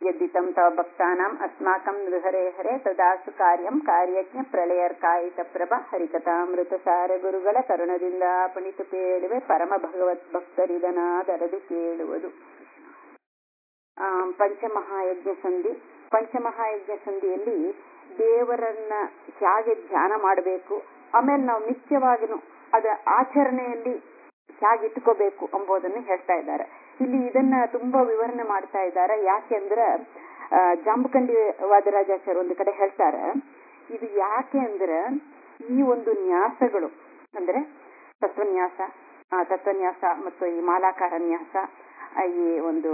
यद्दितं तव भक्तानाम् अस्माकं नृहरे हरे ತದಾಸು ಕಾರ್ಯಂ ಕಾರ್ಯಜ್ಞ ಪ್ರಳಯರ್ಕಾಯಿತ ಪ್ರಭ ಹರಿಕಥಾಮೃತಸಾರ ಗುರುಗಳ ಕರುಣದಿಂದ ಪಣಿತು ಕೇಳುವೆ ಪರಮ ಭಗವತ್ ಭಕ್ತರಿದನಾದರದು ಕೇಳುವುದು ಆ, ಪಂಚಮಹಾಯಜ್ಞ ಸಂಧಿ ಪಂಚಮಹಾಯಜ್ಞ ಸಂಧಿಯಲ್ಲಿ ದೇವರನ್ನ ಹೇಗೆ ಧ್ಯಾನ ಮಾಡಬೇಕು ಆಮೇಲೆ ನಾವು ನಿತ್ಯವಾಗಿನೂ ಅದರ ಆಚರಣೆಯಲ್ಲಿ ಹೇಗೆ ಇಟ್ಕೋಬೇಕು ಎಂಬುದನ್ನು ಹೇಳ್ತಾ ಇದ್ದಾರೆ ಇಲ್ಲಿ ಇದನ್ನ ತುಂಬಾ ವಿವರಣೆ ಮಾಡ್ತಾ ಇದ್ದಾರೆ ಯಾಕೆಂದ್ರೆ ಆ, ಜಾಂಬುಕಂಡಿ ವಾದರಾಜಾಚಾರ್ಯ ಒಂದು ಕಡೆ ಹೇಳ್ತಾರೆ ಇದು ಯಾಕೆ ಅಂದ್ರೆ ಈ ಒಂದು ನ್ಯಾಸಗಳು ಅಂದ್ರೆ ತತ್ವನ್ಯಾಸ ಆ, ತತ್ವನ್ಯಾಸ ಮತ್ತು ಈ ಮಾಲಾಕಾರ ನ್ಯಾಸ ಆ, ಈ ಒಂದು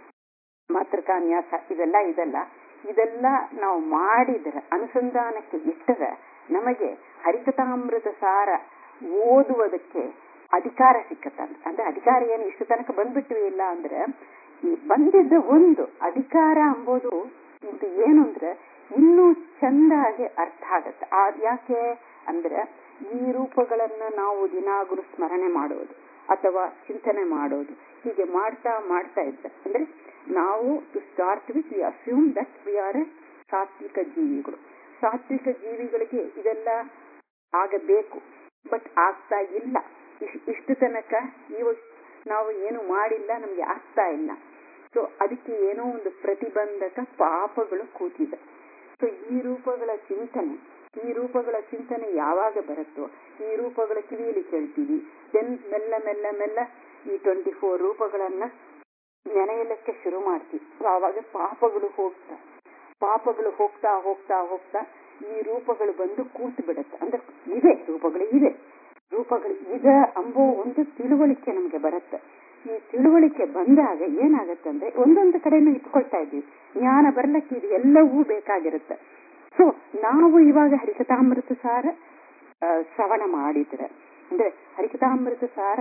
ಮಾತೃಕಾ ನ್ಯಾಸ ಇದೆಲ್ಲ ಇದೆಲ್ಲ ಇದೆಲ್ಲ ನಾವು ಮಾಡಿದ್ರೆ ಅನುಸಂಧಾನಕ್ಕೆ ಇಟ್ಟರೆ ನಮಗೆ ಹರಿಕಥಾಮೃತ ಸಾರ ಓದುವುದಕ್ಕೆ ಅಧಿಕಾರ ಸಿಕ್ಕತ್ತಂತ ಅಂದ್ರೆ ಅಧಿಕಾರ ಏನು ಇಷ್ಟು ತನಕ ಬಂದ್ಬಿಟ್ವಿ ಇಲ್ಲ ಅಂದ್ರೆ ಈ ಬಂದಿದ್ದ ಒಂದು ಅಧಿಕಾರ ಅಂಬೋದು ಇದು ಏನು ಅಂದ್ರೆ ಇನ್ನೂ ಚಂದಾಗಿ ಅರ್ಥ ಆಗತ್ತೆ ಆ ಯಾಕೆ ಅಂದ್ರೆ ಈ ರೂಪಗಳನ್ನ ನಾವು ದಿನಾಗಲೂ ಸ್ಮರಣೆ ಮಾಡೋದು ಅಥವಾ ಚಿಂತನೆ ಮಾಡೋದು ಹೀಗೆ ಮಾಡ್ತಾ ಮಾಡ್ತಾ ಇದ್ದ ಅಂದ್ರೆ ನಾವು to start with we assume that we are ಸಾತ್ವಿಕ ಜೀವಿಗಳು ಸಾತ್ವಿಕ ಜೀವಿಗಳಿಗೆ ಇದೆಲ್ಲ ಆಗಬೇಕು ಬಟ್ ಆಗ್ತಾ ಇಲ್ಲ ಇಶ್- ಇಷ್ಟು ತನಕ ಇವ ನಾವು ಏನು ಮಾಡಿಲ್ಲ ನಮ್ಗೆ ಆಗ್ತಾ ಇಲ್ಲ ಸೊ ಅದಕ್ಕೆ ಏನೋ ಒಂದು ಪ್ರತಿಬಂಧಕ ಪಾಪಗಳು ಕೂತಿದೆ ಸೊ ಈ ರೂಪಗಳ ಚಿಂತನೆ ಈ ರೂಪಗಳ ಚಿಂತನೆ ಯಾವಾಗ ಬರುತ್ತೋ ಈ ರೂಪಗಳ ಕಿವಿಯಲ್ಲಿ ಕೇಳ್ತೀವಿ ದೆನ್ ಮೆಲ್ಲ ಮೆಲ್ಲ ಮೆಲ್ಲ ಈ ಟ್ವೆಂಟಿ ಫೋರ್ ರೂಪಗಳನ್ನ ನೆನೆಯಲಿಕ್ಕೆ ಶುರು ಮಾಡ್ತೀವಿ ಸೊ ಆವಾಗ ಪಾಪಗಳು ಹೋಗ್ತಾ ಪಾಪಗಳು ಹೋಗ್ತಾ ಹೋಗ್ತಾ ಹೋಗ್ತಾ ಈ ರೂಪಗಳು ಬಂದು ಕೂತು ಬಿಡುತ್ತೆ ಅಂದ್ರೆ ಇದೆ ರೂಪಗಳು ಇದೆ ರೂಪಗಳು ಇದೆ ಅಂಬೋ ಒಂದು ತಿಳುವಳಿಕೆ ನಮ್ಗೆ ಬರುತ್ತೆ ಈ ತಿಳುವಳಿಕೆ ಬಂದಾಗ ಏನಾಗತ್ತೆ ಅಂದ್ರೆ ಒಂದೊಂದು ಕಡೆನೂ ಇಟ್ಕೊಳ್ತಾ ಇದ್ದೀವಿ ಜ್ಞಾನ ಬರ್ಲಿಕ್ಕೆ ಇದು ಎಲ್ಲವೂ ಬೇಕಾಗಿರುತ್ತೆ ಸೊ ನಾವು ಇವಾಗ ಹರಿಕಥಾಮೃತ ಸಾರ ಆ, ಶ್ರವಣ ಮಾಡಿದ್ರೆ ಅಂದ್ರೆ ಹರಿಕಥಾಮೃತ ಸಾರ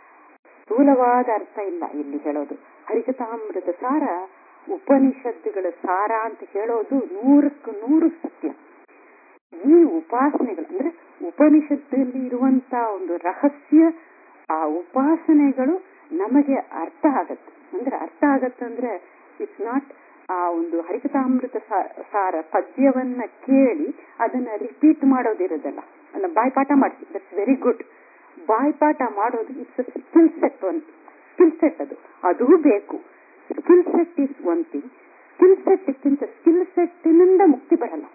ಸ್ಥೂಲವಾದ ಅರ್ಥ ಇಲ್ಲ ಇಲ್ಲಿ ಹೇಳೋದು ಹರಿಕಥಾಮೃತ ಸಾರ ಉಪನಿಷತ್ತುಗಳ ಸಾರ ಅಂತ ಹೇಳೋದು ನೂರಕ್ಕೂ ನೂರು ಸತ್ಯ ಈ ಉಪಾಸನೆಗಳು ಅಂದ್ರೆ ಉಪನಿಷತ್ತಲ್ಲಿ ಇರುವಂತ ಒಂದು ರಹಸ್ಯ ಆ ಉಪಾಸನೆಗಳು ನಮಗೆ ಅರ್ಥ ಆಗತ್ತೆ ಅಂದ್ರೆ ಅರ್ಥ ಆಗತ್ತಂದ್ರೆ ಇಟ್ಸ್ ನಾಟ್ ಆ ಒಂದು ಹರಿಕಥಾಮೃತ ಸಾ- ಸಾರ ಪದ್ಯವನ್ನ ಕೇಳಿ ಅದನ್ನ ರಿಪೀಟ್ ಮಾಡೋದಿರೋದಲ್ಲ ಅದನ್ನ ಬಾಯ್ಪಾಠ ಮಾಡ್ತೀವಿ ದಟ್ಸ್ ವೆರಿ ಗುಡ್ ಬಾಯ್ಪಾಠ ಮಾಡೋದು ಇಟ್ಸ್ ಸ್ಕಿಲ್ ಸೆಟ್ ಒಂದು ಸ್ಕಿಲ್ ಸೆಟ್ ಅದು ಅದು ಬೇಕು skill set is one thing skill ಸೆಟ್ಗಿಂತ ಸ್ಕಿಲ್ ಸೆಟ್ಟಿನಿಂದ ಮುಕ್ತಿ ಬರಲ್ಲ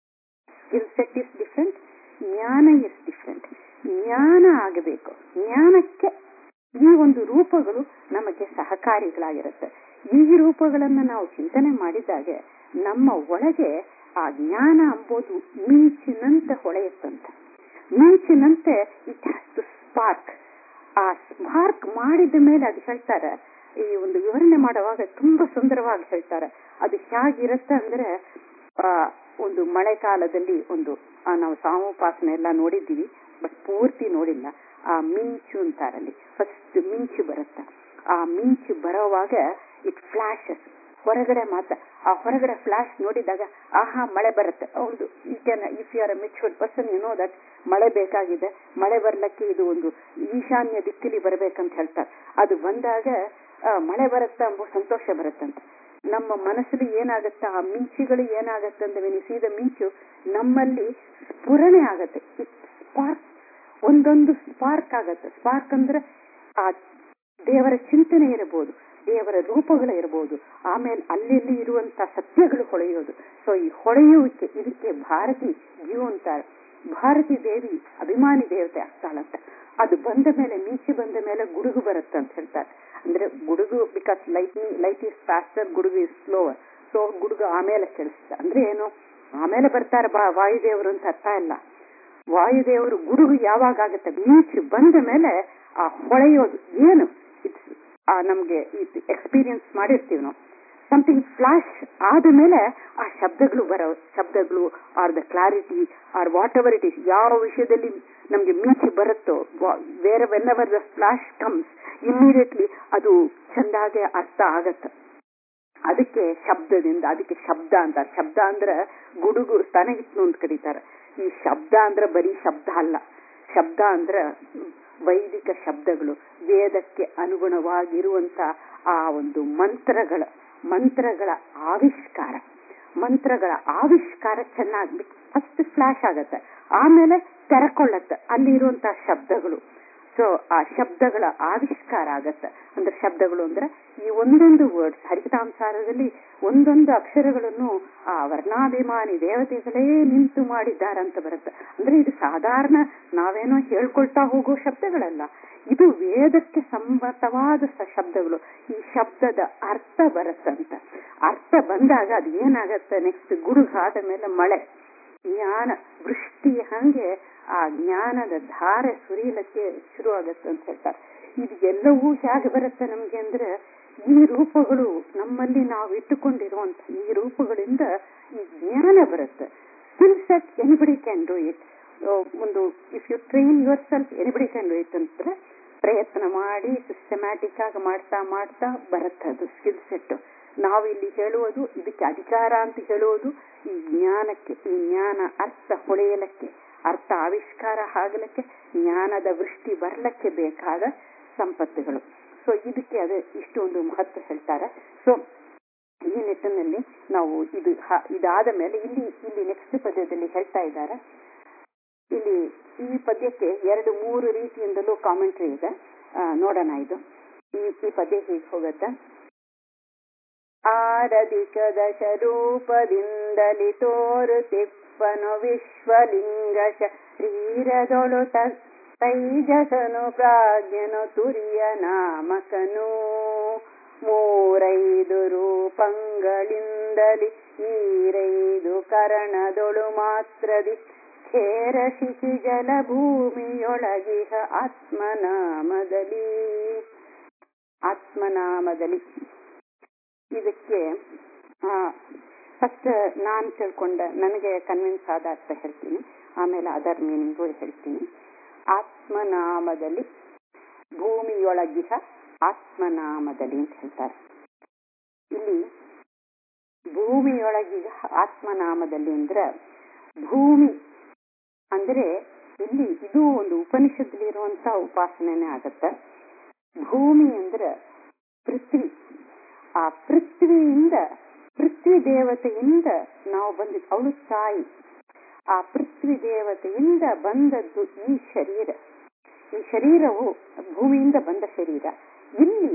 ಸ್ಕಿಲ್ ಸೆಟ್ ಇಸ್ ಡಿಫ್ರೆಂಟ್ ಜ್ಞಾನ ಇಸ್ ಡಿಫ್ರೆಂಟ್ ಜ್ಞಾನ ಆಗಬೇಕು ಜ್ಞಾನಕ್ಕೆ ಈ ಒಂದು ರೂಪಗಳು ನಮಗೆ ಸಹಕಾರಿಗಳಾಗಿರುತ್ತೆ ಈ ರೂಪಗಳನ್ನ ನಾವು ಚಿಂತನೆ ಮಾಡಿದಾಗ ನಮ್ಮ ಒಳಗೆ ಆ ಜ್ಞಾನ ಅಂಬೋದು ಮಿಂಚಿನಂತೆ ಹೊಳೆಯುತ್ತಂತೆ ಮಿಂಚಿನಂತೆ ಇಟ್ ಹ್ಯಾಸ್ ಟು ಸ್ಪಾರ್ಕ್ ಆ ಸ್ಪಾರ್ಕ್ ಮಾಡಿದ ಮೇಲೆ ಅದು ಹೇಳ್ತಾರೆ ಈ ಒಂದು ವಿವರಣೆ ಮಾಡುವಾಗ ತುಂಬಾ ಸುಂದರವಾಗಿ ಹೇಳ್ತಾರೆ ಅದು ಹೇಗಿರುತ್ತೆ ಅಂದ್ರೆ ಆ ಒಂದು ಮಳೆಗಾಲದಲ್ಲಿ ಒಂದು ಆ, ನಾವು ಸಾಮೋಪಾಸನೆ ಎಲ್ಲ ನೋಡಿದ್ದೀವಿ ಬಟ್ ಪೂರ್ತಿ ನೋಡಿಲ್ಲ ಆ ಮಿಂಚು ಅಂತಾರಲ್ಲಿ ಫಸ್ಟ್ ಮಿಂಚು ಬರುತ್ತೆ ಆ ಮಿಂಚು ಬರೋವಾಗ ಇಟ್ ಫ್ಲಾಶಸ್ ಹೊರಗಡೆ ಮಾತ್ರ ಆ ಹೊರಗಡೆ ಫ್ಲಾಶ್ ನೋಡಿದಾಗ ಆಹಾ ಮಳೆ ಬರುತ್ತೆ ಹೌದು ಈ can if you are a matured person you know that ಮಳೆ ಬೇಕಾಗಿದೆ ಮಳೆ ಬರ್ಲಿಕ್ಕೆ ಇದು ಒಂದು ಈಶಾನ್ಯ ದಿಕ್ಕಲ್ಲಿ ಬರಬೇಕಂತ ಹೇಳ್ತಾರೆ ಅದು ಬಂದಾಗ ಆ, ಮಳೆ ಬರುತ್ತೆ ಎಂಬ ಸಂತೋಷ ಬರುತ್ತಂತೆ ನಮ್ಮ ಮನಸ್ಸಲ್ಲಿ ಏನಾಗತ್ತೆ ಆ ಮಿಂಚುಗಳು ಏನಾಗತ್ತೆ ಅಂದ್ರೆ ವೆನಿಸಿದ ಮಿಂಚು ನಮ್ಮಲ್ಲಿ ಸ್ಫುರಣೆ ಆಗತ್ತೆ ಸ್ಪಾರ್ಕ್ ಒಂದೊಂದು ಸ್ಪಾರ್ಕ್ ಆಗತ್ತೆ ಸ್ಪಾರ್ಕ್ ಅಂದ್ರೆ ಆ ದೇವರ ಚಿಂತನೆ ಇರಬಹುದು ದೇವರ ರೂಪಗಳು ಇರಬಹುದು ಆಮೇಲೆ ಅಲ್ಲಿ ಇರುವಂತ ಸತ್ಯಗಳು ಹೊಳೆಯೋದು ಸೊ ಈ ಹೊಳೆಯುವಿಕೆ ಇದಕ್ಕೆ ಭಾರತಿ ಜೀವ ಅಂತಾರೆ ಭಾರತಿ ದೇವಿ ಅಭಿಮಾನಿ ದೇವತೆ ಆಗ್ತಾಳಂತ ಅದು ಬಂದ ಮೇಲೆ ಮೀಚಿ ಬಂದ ಮೇಲೆ ಗುಡುಗು ಬರುತ್ತೆ ಅಂತ ಹೇಳ್ತಾರೆ ಅಂದ್ರೆ ಗುಡುಗು because light light is faster ಗುಡುಗು ಇಸ್ ಸ್ಲೋವರ್ ಸೊ ಗುಡುಗು ಆಮೇಲೆ ಕೇಳಿಸುತ್ತೆ ಅಂದ್ರೆ ಏನು ಆಮೇಲೆ ಬರ್ತಾರೆ ಬಾ ವಾಯುದೇವರು ಅಂತ ಅರ್ಥ ಇಲ್ಲ ವಾಯುದೇವರು ಗುಡುಗು ಯಾವಾಗ ಆಗುತ್ತೆ ಮೀಚು ಬಂದ ಮೇಲೆ ಆ ಹೊಳೆಯೋದು ಏನು ಇಟ್ಸ್ ನಮ್ಗೆ ಎಕ್ಸ್ಪೀರಿಯನ್ಸ್ ಮಾಡಿರ್ತೀವಿ ನಾವು ಸಮಥಿಂಗ್ ಫ್ಲಾಶ್ ಆದ ಮೇಲೆ ಆ ಶಬ್ದಗಳು ಬರೋ ಶಬ್ದಗಳು are the clarity are whatever it is ಯಾವ ವಿಷಯದಲ್ಲಿ ನಮ್ಗೆ ಮಿಂಚು ಬರುತ್ತೋ where whenever the flash comes immediately ಅದು ಚಂದಾಗೆ ಅರ್ಥ ಆಗತ್ತೆ ಅದಕ್ಕೆ ಶಬ್ದದಿಂದ ಅದಕ್ಕೆ ಶಬ್ದ ಅಂತಾರೆ ಶಬ್ದ ಅಂದ್ರೆ ಗುಡುಗು ಸ್ತನಗಿತ್ನು ಅಂತ ಕರೀತಾರೆ ಈ ಶಬ್ದ ಅಂದ್ರೆ ಬರೀ ಶಬ್ದ ಅಲ್ಲ ಶಬ್ದ ಅಂದ್ರೆ ವೈದಿಕ ಶಬ್ದಗಳು ವೇದಕ್ಕೆ ಅನುಗುಣವಾಗಿರುವಂತ ಆ ಒಂದು ಮಂತ್ರಗಳ ಮಂತ್ರಗಳ ಆವಿಷ್ಕಾರ ಮಂತ್ರಗಳ ಆವಿಷ್ಕಾರ ಚೆನ್ನಾಗಿ ಫಸ್ಟ್ ಫ್ಲಾಶ್ ಆಗತ್ತೆ ಆಮೇಲೆ ತೆರಕೊಳ್ಳತ್ತೆ ಅಲ್ಲಿರುವಂತಹ ಶಬ್ದಗಳು ಸೊ ಆ ಶಬ್ದಗಳ ಆವಿಷ್ಕಾರ ಆಗತ್ತೆ ಅಂದ್ರೆ ಶಬ್ದಗಳು ಅಂದ್ರೆ ಈ ಒಂದೊಂದು ವರ್ಡ್ಸ್ ಹರಿಕತಾಂಸಾರದಲ್ಲಿ ಒಂದೊಂದು ಅಕ್ಷರಗಳನ್ನು ಆ ವರ್ಣಾಭಿಮಾನಿ ದೇವತೆಗಳೇ ನಿಂತು ಮಾಡಿದ್ದಾರಂತ ಬರುತ್ತೆ ಅಂದ್ರೆ ಇದು ಸಾಧಾರಣ ನಾವೇನೋ ಹೇಳ್ಕೊಳ್ತಾ ಹೋಗೋ ಶಬ್ದಗಳಲ್ಲ ಇದು ವೇದಕ್ಕೆ ಸಂಬಂಧವಾದ ಶಬ್ದಗಳು ಈ ಶಬ್ದದ ಅರ್ಥ ಬರುತ್ತಂತ ಅರ್ಥ ಬಂದಾಗ ಅದು ಏನಾಗತ್ತೆ ನೆಕ್ಸ್ಟ್ ಗುಡುಗಾದ ಮೇಲೆ ಮಳೆ ಜ್ಞಾನ ವೃಷ್ಟಿ ಹಂಗೆ ಆ ಜ್ಞಾನದ ಧಾರೆ ಸುರಿಯಲಕ್ಕೆ ಶುರು ಆಗತ್ತೆ ಅಂತ ಹೇಳ್ತಾರೆ ಇದು ಎಲ್ಲವೂ ಹೇಗೆ ಬರುತ್ತೆ ನಮ್ಗೆ ಅಂದ್ರೆ ಈ ರೂಪಗಳು ನಮ್ಮಲ್ಲಿ ನಾವು ಇಟ್ಟುಕೊಂಡಿರುವಂತ ಈ ರೂಪಗಳಿಂದ ಈ ಜ್ಞಾನ ಬರುತ್ತೆ skill set anybody can do it ಒಂದು if you train yourself anybody can do it ಅಂದ್ರೆ ಪ್ರಯತ್ನ ಮಾಡಿ ಸಿಸ್ಟಮ್ಯಾಟಿಕ್ ಆಗಿ ಮಾಡ್ತಾ ಮಾಡ್ತಾ ಬರುತ್ತೆ ಅದು ಸ್ಕಿಲ್ ಸೆಟ್ ನಾವು ಇಲ್ಲಿ ಹೇಳುವುದು ಇದಕ್ಕೆ ಅಧಿಕಾರ ಅಂತ ಹೇಳುವುದು ಈ ಜ್ಞಾನಕ್ಕೆ ಈ ಜ್ಞಾನ ಅರ್ಥ ಹೊಳೆಯಲಕ್ಕೆ ಅರ್ಥ ಆವಿಷ್ಕಾರ ಆಗಲಕ್ಕೆ ಜ್ಞಾನದ ವೃಷ್ಟಿ ಬರ್ಲಕ್ಕೆ ಬೇಕಾದ ಸಂಪತ್ತುಗಳು ಸೊ ಇದಕ್ಕೆ ಅದೇ ಇಷ್ಟೊಂದು ಮಹತ್ವ ಹೇಳ್ತಾರೆ ಸೊ ಈ ನಿಟ್ಟಿನಲ್ಲಿ ನಾವು ಇದು ಇದಾದ ಮೇಲೆ ಇಲ್ಲಿ ಇಲ್ಲಿ ನೆಕ್ಸ್ಟ್ ಪದ್ಯದಲ್ಲಿ ಹೇಳ್ತಾ ಇದ್ದಾರೆ ಇಲ್ಲಿ ಈ ಪದ್ಯಕ್ಕೆ ಎರಡು ಮೂರು ರೀತಿಯಿಂದಲೂ ಕಾಮೆಂಟ್ರಿ ಇದೆ ನೋಡೋಣ ಇದು ಈ ಈ ಪದ್ಯ ಹೀಗೆ ಹೋಗತ್ತೆ ಆರಧಿಕ ದಶ ರೂಪದಿಂದಲಿ ತೋರು ತಿಪ್ಪನು ವಿಶ್ವಲಿಂಗ ಶರೀರದೊಳು ತೈಜಸನು ಪ್ರಾಜ್ಞನು ತುರಿಯ ನಾಮಕನು ಮೂರೈದು ರೂಪಗಳಿಂದಲಿ ಈರೈದು ಕರಣದೊಳು ಮಾತ್ರದಿ ಖೇರ ಶಿಶಿ ಜಲ ಭೂಮಿಯೊಳಗಿಹ ಆತ್ಮನಾಮದಲ್ಲಿ ಆತ್ಮನಾಮದಲ್ಲಿ ಇದಕ್ಕೆ ಫಸ್ಟ್ ನಾನ್ ತಿಳ್ಕೊಂಡ ನನಗೆ ಕನ್ವಿನ್ಸ್ ಆದ ಅರ್ಥ ಹೇಳ್ತೀನಿ ಆಮೇಲೆ ಅದರ್ ಮೀನಿಂಗು ಹೇಳ್ತೀನಿ ಆತ್ಮನಾಮದಲ್ಲಿ ಭೂಮಿಯೊಳಗಿಹ ಆತ್ಮನಾಮದಲ್ಲಿ ಅಂತ ಹೇಳ್ತಾರೆ ಇಲ್ಲಿ ಭೂಮಿಯೊಳಗಿಹ ಆತ್ಮನಾಮದಲ್ಲಿ ಅಂದ್ರೆ ಭೂಮಿ ಅಂದ್ರೆ ಇಲ್ಲಿ ಇದು ಒಂದು ಉಪನಿಷತ್ಲಿರುವಂತ ಉಪಾಸನೆ ಆಗತ್ತೆ ಭೂಮಿ ಅಂದ್ರೆ ಪೃಥ್ವಿ ಆ ಪೃಥ್ವಿಯಿಂದ ಪೃಥ್ವಿ ದೇವತೆಯಿಂದ ನಾವು ಬಂದಿದ್ದು ಅವಳು ತಾಯಿ ಆ ಪೃಥ್ವಿ ದೇವತೆಯಿಂದ ಬಂದದ್ದು ಈ ಶರೀರ ಈ ಶರೀರವು ಭೂಮಿಯಿಂದ ಬಂದ ಶರೀರ ಇಲ್ಲಿ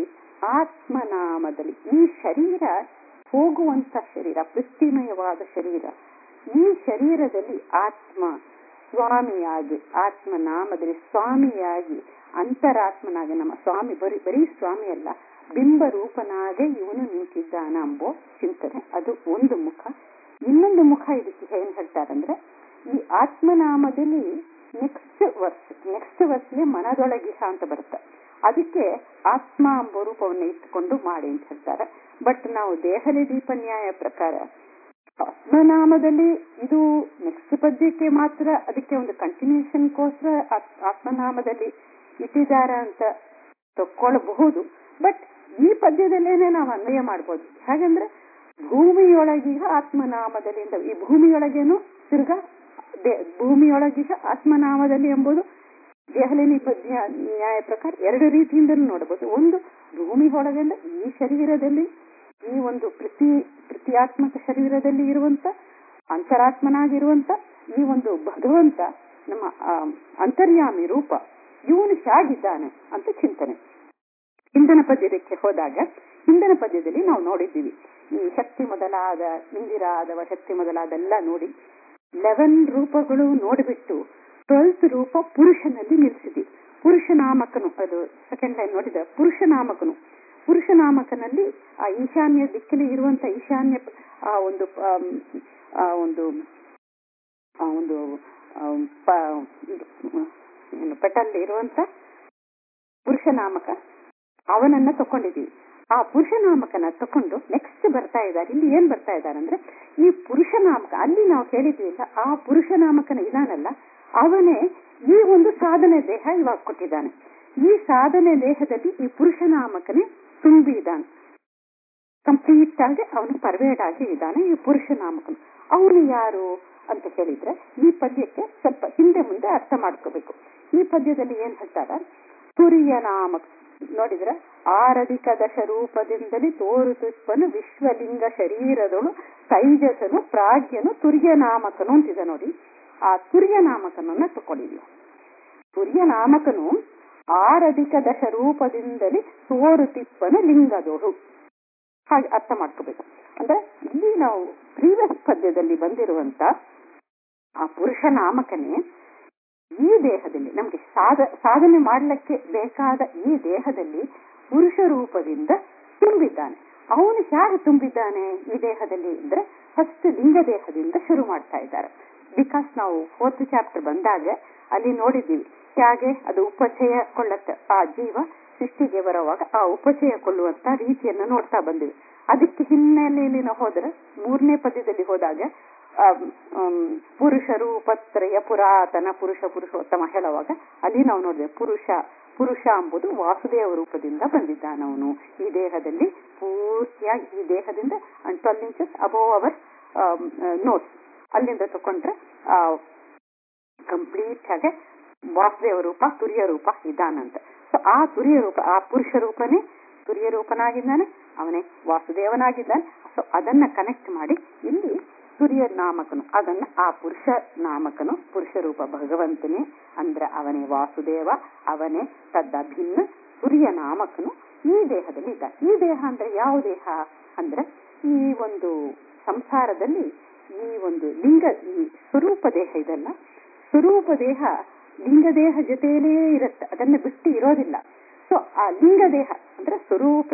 ಆತ್ಮನಾಮದಲ್ಲಿ ಈ ಶರೀರ ಹೋಗುವಂತ ಶರೀರ ಪೃಥ್ವಿಮಯವಾದ ಶರೀರ ಈ ಶರೀರದಲ್ಲಿ ಆತ್ಮ ಸ್ವಾಮಿಯಾಗಿ ಆತ್ಮನಾಮದಲ್ಲಿ ಸ್ವಾಮಿಯಾಗಿ ಅಂತರಾತ್ಮನಾಗಿ ನಮ್ಮ ಸ್ವಾಮಿ ಬರೀ ಬರೀ ಸ್ವಾಮಿ ಅಲ್ಲ ಬಿಂಬ ರೂಪನಾಗೆ ಇವನು ನಿಂತಿದ್ದಾನ ಎಂಬೋ ಚಿಂತನೆ ಅದು ಒಂದು ಮುಖ ಇನ್ನೊಂದು ಮುಖ ಇದಕ್ಕೆ ಏನ್ ಹೇಳ್ತಾರಂದ್ರೆ ಈ ಆತ್ಮನಾಮದಲ್ಲಿ ನೆಕ್ಸ್ಟ್ ವರ್ಸ್ ನೆಕ್ಸ್ಟ್ ವರ್ಸ್ಲಿ ಮನದೊಳಗಿಹ ಅಂತ ಬರುತ್ತೆ ಅದಕ್ಕೆ ಆತ್ಮ ಎಂಬ ರೂಪವನ್ನು ಇಟ್ಟುಕೊಂಡು ಮಾಡಿ ಅಂತ ಹೇಳ್ತಾರೆ ಬಟ್ ನಾವು ದೇಹಲಿ ದೀಪನ್ಯಾಯ ಪ್ರಕಾರ ಆತ್ಮನಾಮದಲ್ಲಿ ಇದು ನೆಕ್ಸ್ಟ್ ಪದ್ಯಕ್ಕೆ ಮಾತ್ರ ಅದಕ್ಕೆ ಒಂದು ಕಂಟಿನ್ಯೂಷನ್ಗೋಸ್ಕರ ಆತ್ಮನಾಮದಲ್ಲಿ ಇಟ್ಟಿದ್ದಾರೆ ಅಂತ ತಕ್ಕೊಳ್ಬಹುದು ಬಟ್ ಈ ಪದ್ಯದಲ್ಲೇನೆ ನಾವು ಅನ್ವಯ ಮಾಡ್ಬೋದು ಹಾಗಂದ್ರೆ ಭೂಮಿಯೊಳಗಿಹ ಆತ್ಮನಾಮದಲ್ಲಿ ಅಂತ ಈ ಭೂಮಿಯೊಳಗೇನು ತಿರ್ಗಾ ಭೂಮಿಯೊಳಗಿಹ ಆತ್ಮನಾಮದಲ್ಲಿ ಎಂಬುದು ದೆಹಲಿನಿ ಪದ್ಯ ನ್ಯಾಯ ಪ್ರಕಾರ ಎರಡು ರೀತಿಯಿಂದಲೂ ನೋಡಬಹುದು ಒಂದು ಭೂಮಿ ಒಳಗಂದ್ರೆ ಈ ಶರೀರದಲ್ಲಿ ಈ ಒಂದು ಪ್ರತಿ ಪ್ರತಿಯಾತ್ಮಕ ಶರೀರದಲ್ಲಿ ಇರುವಂತ ಅಂತರಾತ್ಮನಾಗಿರುವಂತ ಈ ಒಂದು ಭಗವಂತ ನಮ್ಮ ಅಂತರ್ಯಾಮಿ ರೂಪ ಇವನು ಹೇಗಿದ್ದಾನೆ ಅಂತ ಚಿಂತನೆ ಹಿಂದಿನ ಪದ್ಯದಕ್ಕೆ ಹೋದಾಗ ಹಿಂದಿನ ಪದ್ಯದಲ್ಲಿ ನಾವು ನೋಡಿದ್ದೀವಿ ಈ ಶಕ್ತಿ ಮೊದಲಾದ ಇಂದಿರಾದವ ಶಕ್ತಿ ಮೊದಲಾದೆಲ್ಲ ನೋಡಿ ಲೆವೆನ್ ರೂಪಗಳು ನೋಡಿಬಿಟ್ಟು ಟ್ವೆಲ್ತ್ ರೂಪ ಪುರುಷನಲ್ಲಿ ನಿಲ್ಲಿಸಿದ್ವಿ ಪುರುಷ ನಾಮಕನು ಅದು ಸೆಕೆಂಡ್ ಲೈನ್ ನೋಡಿದ ಪುರುಷ ನಾಮಕನು ಪುರುಷ ನಾಮಕನಲ್ಲಿ ಆ ಈಶಾನ್ಯ ದಿಕ್ಕಲ್ಲಿ ಇರುವಂತ ಈಶಾನ್ಯ ಆ ಒಂದು ಆ ಒಂದು ಆ ಒಂದು ಪೆಟಲ್ಲಿ ಇರುವಂತ ಪುರುಷ ನಾಮಕ ಅವನನ್ನ ತಕೊಂಡಿದೀವಿ ಆ ಪುರುಷ ನಾಮಕನ ತಕೊಂಡು ನೆಕ್ಸ್ಟ್ ಬರ್ತಾ ಇದ್ದಾರೆ ಇಲ್ಲಿ ಏನ್ ಬರ್ತಾ ಇದ್ದಾರೆ ಅಂದ್ರೆ ಈ ಪುರುಷ ನಾಮಕ ಅಲ್ಲಿ ನಾವು ಹೇಳಿದ್ವಿಲ್ಲ ಆ ಪುರುಷ ನಾಮಕನ ಇದಾನಲ್ಲ ಅವನೇ ಈ ಒಂದು ಸಾಧನೆ ದೇಹ ಇವಾಗ ಕೊಟ್ಟಿದ್ದಾನೆ ಈ ಸಾಧನೆ ದೇಹದಲ್ಲಿ ಈ ಪುರುಷ ನಾಮಕನೇ ತುಂಬಿ ಇದ್ದಾನೆ ಕಂಪ್ಲೀಟ್ ಆಗಿ ಅವನು ಪರ್ವೇಡ್ ಆಗಿ ಇದ್ದಾನೆ ಈ ಪುರುಷ ನಾಮಕನು ಅವನು ಯಾರು ಅಂತ ಹೇಳಿದ್ರೆ ಈ ಪದ್ಯಕ್ಕೆ ಸ್ವಲ್ಪ ಹಿಂದೆ ಮುಂದೆ ಅರ್ಥ ಮಾಡ್ಕೋಬೇಕು ಈ ಪದ್ಯದಲ್ಲಿ ಏನ್ ಹೇಳ್ತಾರ ತುರಿಯ ನಾಮಕ ನೋಡಿದ್ರ ಆರಧಿಕ ದಶ ರೂಪದಿಂದಲೇ ತೋರುತಿಪ್ಪನು ವಿಶ್ವಲಿಂಗ ಶರೀರದಳು ತೈಜಸನು ಪ್ರಾಜ್ಞನು ತುರ್ಯನಾಮಕನು ಅಂತಿದೆ ನೋಡಿ ಆ ತುರ್ಯನಾಮಕನನ್ನ ತಕೊಳ್ಳಿ ತುರ್ಯನಾಮಕನು ಆರಧಿಕ ದಶ ರೂಪದಿಂದಲೇ ತೋರುತಿಪ್ಪನು ಲಿಂಗದೋಳು ಹಾಗೆ ಅರ್ಥ ಮಾಡ್ಕೋಬೇಕು ಅಂದ್ರೆ ಇಲ್ಲಿ ನಾವು ಪ್ರೀವಿಯಸ್ ಪದ್ಯದಲ್ಲಿ ಬಂದಿರುವಂತ ಆ ಪುರುಷ ನಾಮಕನೇ ಈ ದೇಹದಲ್ಲಿ ನಮ್ಗೆ ಸಾಧ ಸಾಧನೆ ಮಾಡ್ಲಿಕ್ಕೆ ಬೇಕಾದ ಈ ದೇಹದಲ್ಲಿ ಪುರುಷ ರೂಪದಿಂದ ತುಂಬಿದ್ದಾನೆ ಅವನು ಹೇಗೆ ತುಂಬಿದ್ದಾನೆ ಈ ದೇಹದಲ್ಲಿ ಅಂದ್ರೆ ಫಸ್ಟ್ ಲಿಂಗ ದೇಹದಿಂದ ಶುರು ಮಾಡ್ತಾ ಇದ್ದಾರೆ ಬಿಕಾಸ್ ನಾವು ಫೋರ್ತ್ ಚಾಪ್ಟರ್ ಬಂದಾಗ ಅಲ್ಲಿ ನೋಡಿದ್ದೀವಿ ಹೇಗೆ ಅದು ಉಪಚಯ ಕೊಳ್ಳುತ್ತೆ ಆ ಜೀವ ಸೃಷ್ಟಿಗೆ ಬರುವಾಗ ಆ ಉಪಚಯ ಕೊಳ್ಳುವಂತ ರೀತಿಯನ್ನ ನೋಡ್ತಾ ಬಂದಿವಿ ಅದಕ್ಕೆ ಹಿನ್ನೆಲೆಯಲ್ಲಿ ನಾವು ಹೋದ್ರೆ ಮೂರನೇ ಪದ್ಯದಲ್ಲಿ ಹೋದಾಗ ಪುರುಷರು ಪತ್ರಯ ಪುರಾತನ ಪುರುಷ ಪುರುಷೋತ್ತಮ ಹೇಳುವಾಗ ಅಲ್ಲಿ ನಾವು ನೋಡಿದೆ ಪುರುಷ ಪುರುಷ ಎಂಬುದು ವಾಸುದೇವ ರೂಪದಿಂದ ಬಂದಿದ್ದಾನವನು ಈ ದೇಹದಲ್ಲಿ ಪೂರ್ತಿಯಾಗಿ ಈ ದೇಹದಿಂದ and twelve inches above our nose ಅಲ್ಲಿಂದ ತಕೊಂಡ್ರೆ ಕಂಪ್ಲೀಟ್ ಆಗಿ ವಾಸುದೇವ ರೂಪ ತುರಿಯ ರೂಪ ಇದ್ದಾನಂತ ಸೊ ಆ ತುರಿಯ ರೂಪ ಆ ಪುರುಷ ರೂಪನೇ ತುರಿಯ ರೂಪನಾಗಿದ್ದಾನೆ ಅವನೇ ವಾಸುದೇವನಾಗಿದ್ದಾನೆ ಸೊ ಅದನ್ನ ಕನೆಕ್ಟ್ ಮಾಡಿ ಇಲ್ಲಿ ತುರಿಯ ನಾಮಕನು ಅದನ್ನ ಆ ಪುರುಷ ನಾಮಕನು ಪುರುಷ ರೂಪ ಭಗವಂತನೇ ಅಂದ್ರೆ ಅವನೇ ವಾಸುದೇವ ಅವನೇ ತದ್ದಭಿನ್ನ ತುರಿಯ ನಾಮಕನು ಈ ದೇಹದಲ್ಲಿ ಇದ್ದ ಈ ದೇಹ ಅಂದ್ರೆ ಯಾವ ದೇಹ ಅಂದ್ರೆ ಈ ಒಂದು ಸಂಸಾರದಲ್ಲಿ ಈ ಒಂದು ಲಿಂಗ ಈ ಸ್ವರೂಪ ದೇಹ ಇದಲ್ಲ ಸ್ವರೂಪ ದೇಹ ಲಿಂಗ ದೇಹ ಜೊತೆಯಲ್ಲೇ ಇರುತ್ತೆ ಅದನ್ನ ಬಿಟ್ಟು ಇರೋದಿಲ್ಲ ಸೊ ಆ ಲಿಂಗ ದೇಹ ಅಂದ್ರೆ ಸ್ವರೂಪ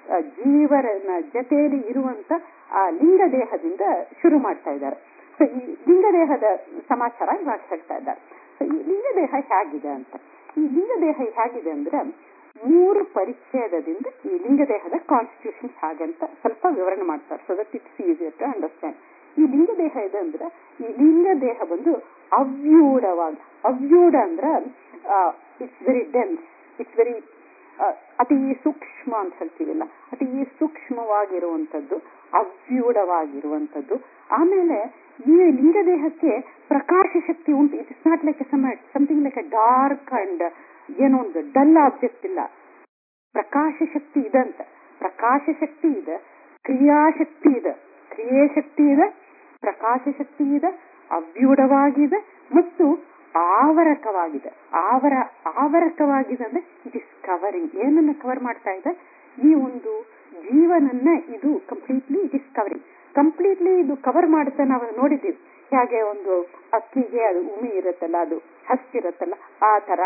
ಜೀವನ ಜೊತೆಯಲ್ಲಿ ಇರುವಂತ ಆ ಲಿಂಗ ದೇಹದಿಂದ ಶುರು ಮಾಡ್ತಾ ಇದ್ದಾರೆ ಸೊ ಈ ಲಿಂಗ ದೇಹದ ಸಮಾಚಾರ ಇವಾಗ ಹೇಳ್ತಾ ಇದ್ದಾರೆ ಸೊ ಈ ಲಿಂಗ ದೇಹ ಹೇಗಿದೆ ಅಂತ ಈ ಲಿಂಗ ದೇಹ ಹೇಗಿದೆ ಅಂದ್ರೆ ಮೂರು ಪರಿಚ್ಛೇದದಿಂದ ಈ ಲಿಂಗ ದೇಹದ ಕಾನ್ಸ್ಟಿಟ್ಯೂಷನ್ ಹಾಗಂತ ಸ್ವಲ್ಪ ವಿವರಣೆ ಮಾಡ್ತಾರೆ so that it's easier to understand ಈ ಲಿಂಗ ದೇಹ ಇದೆ ಅಂದ್ರೆ ಈ ಲಿಂಗ ದೇಹ ಬಂದು ಅವ್ಯೂಢವಾಗಿ ಅವ್ಯೂಢ ಅಂದ್ರ it's very dense it's very ಅತಿ ಸೂಕ್ಷ್ಮ ಅಂತ ಹೇಳ್ತೀವಿಲ್ಲ ಅತಿ ಸೂಕ್ಷ್ಮವಾಗಿರುವಂತದ್ದು ಅವ್ಯೂಢವಾಗಿರುವಂತದ್ದು ಆಮೇಲೆ ಈ ಲಿಂಗ ದೇಹಕ್ಕೆ ಪ್ರಕಾಶ ಶಕ್ತಿ ಉಂಟು it is not like something like a dark and ಏನೋ ಒಂದು ಡಲ್ ಆಬ್ಜೆಕ್ಟ್ ಇಲ್ಲ ಪ್ರಕಾಶ ಶಕ್ತಿ ಇದೆ ಅಂತ ಪ್ರಕಾಶ ಶಕ್ತಿ ಇದೆ ಕ್ರಿಯಾಶಕ್ತಿ ಇದೆ ಕ್ರಿಯೆ ಶಕ್ತಿ ಇದೆ ಪ್ರಕಾಶ ಶಕ್ತಿ ಇದೆ ಅವ್ಯೂಢವಾಗಿದೆ ಮತ್ತು ಆವರಕವಾಗಿದೆ ಆವರ ಆವರಕವಾಗಿದೆ ಅಂದ್ರೆ ಇಟ್ ಇಸ್ ಕವರಿಂಗ್ ಏನನ್ನ ಕವರ್ ಮಾಡ್ತಾ ಇದೆ ಈ ಒಂದು ಜೀವನನ್ನ ಇದು completely it is covering completely ಇದು ಕವರ್ ಮಾಡುತ್ತೆ ನಾವು ನೋಡಿದ್ದೀವಿ ಹೇಗೆ ಒಂದು ಅಕ್ಕಿಗೆ ಅದು ಉಮಿ ಇರುತ್ತಲ್ಲ ಅದು ಹಸ್ಕಿರುತ್ತಲ್ಲ ಆ ತರ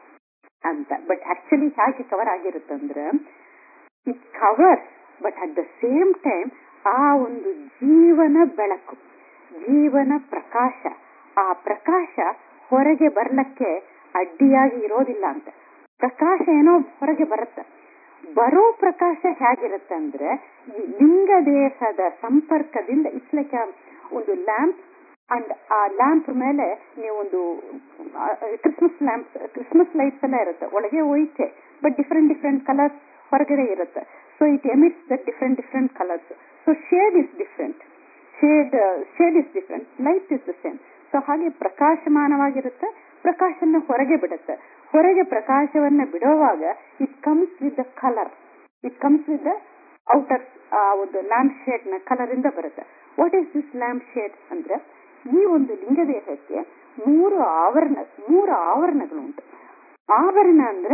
ಅಂತ ಬಟ್ ಆಕ್ಚುಲಿ ಹೇಗೆ ಕವರ್ ಆಗಿರುತ್ತಂದ್ರೆ it covers but at the same time ಆ ಒಂದು ಜೀವನ ಬೆಳಕು ಜೀವನ ಪ್ರಕಾಶ ಆ ಪ್ರಕಾಶ ಹೊರಗೆ ಬರ್ಲಕ್ಕೆ ಅಡ್ಡಿಯಾಗಿ ಇರೋದಿಲ್ಲ ಅಂತ ಪ್ರಕಾಶ ಏನೋ ಹೊರಗೆ ಬರುತ್ತೆ ಬರೋ ಪ್ರಕಾಶ ಹೇಗಿರುತ್ತೆ ಅಂದ್ರೆ ಈ ಲಿಂಗ ದೇಹದ ಸಂಪರ್ಕದಿಂದ ಇಟ್ಸ್ ಲೈಕ್ ಒಂದು ಲ್ಯಾಂಪ್ ಅಂಡ್ ಆ ಲ್ಯಾಂಪ್ ಮೇಲೆ ನೀವು ಒಂದು ಕ್ರಿಸ್ಮಸ್ ಲ್ಯಾಂಪ್ ಕ್ರಿಸ್ಮಸ್ ಲೈಟ್ಸ್ ಎಲ್ಲ ಇರುತ್ತೆ ಒಳಗೆ ಒಯ್ತೆ ಬಟ್ ಡಿಫ್ರೆಂಟ್ ಡಿಫ್ರೆಂಟ್ ಕಲರ್ಸ್ ಹೊರಗಡೆ ಇರುತ್ತೆ so it emits the different different colours so shade is different shade shade is different light is the same so ಹಾಗೆ ಪ್ರಕಾಶಮಾನವಾಗಿರುತ್ತೆ ಪ್ರಕಾಶನ ಹೊರಗೆ ಬಿಡುತ್ತೆ ಹೊರಗೆ ಪ್ರಕಾಶವನ್ನ ಬಿಡುವಾಗ it comes with the colour it comes with the outer ಆ ಒಂದು ಲ್ಯಾಂಪ್ ಶೇಡ್ ನ ಕಲರ್ ಇಂದ ಬರುತ್ತೆ what is this lamp shade ಅಂದ್ರೆ ಈ ಒಂದು ಲಿಂಗ ದೇಹಕ್ಕೆ ಮೂರು ಆವರಣ ಮೂರು ಆವರಣಗಳು ಉಂಟು ಆವರಣ ಅಂದ್ರೆ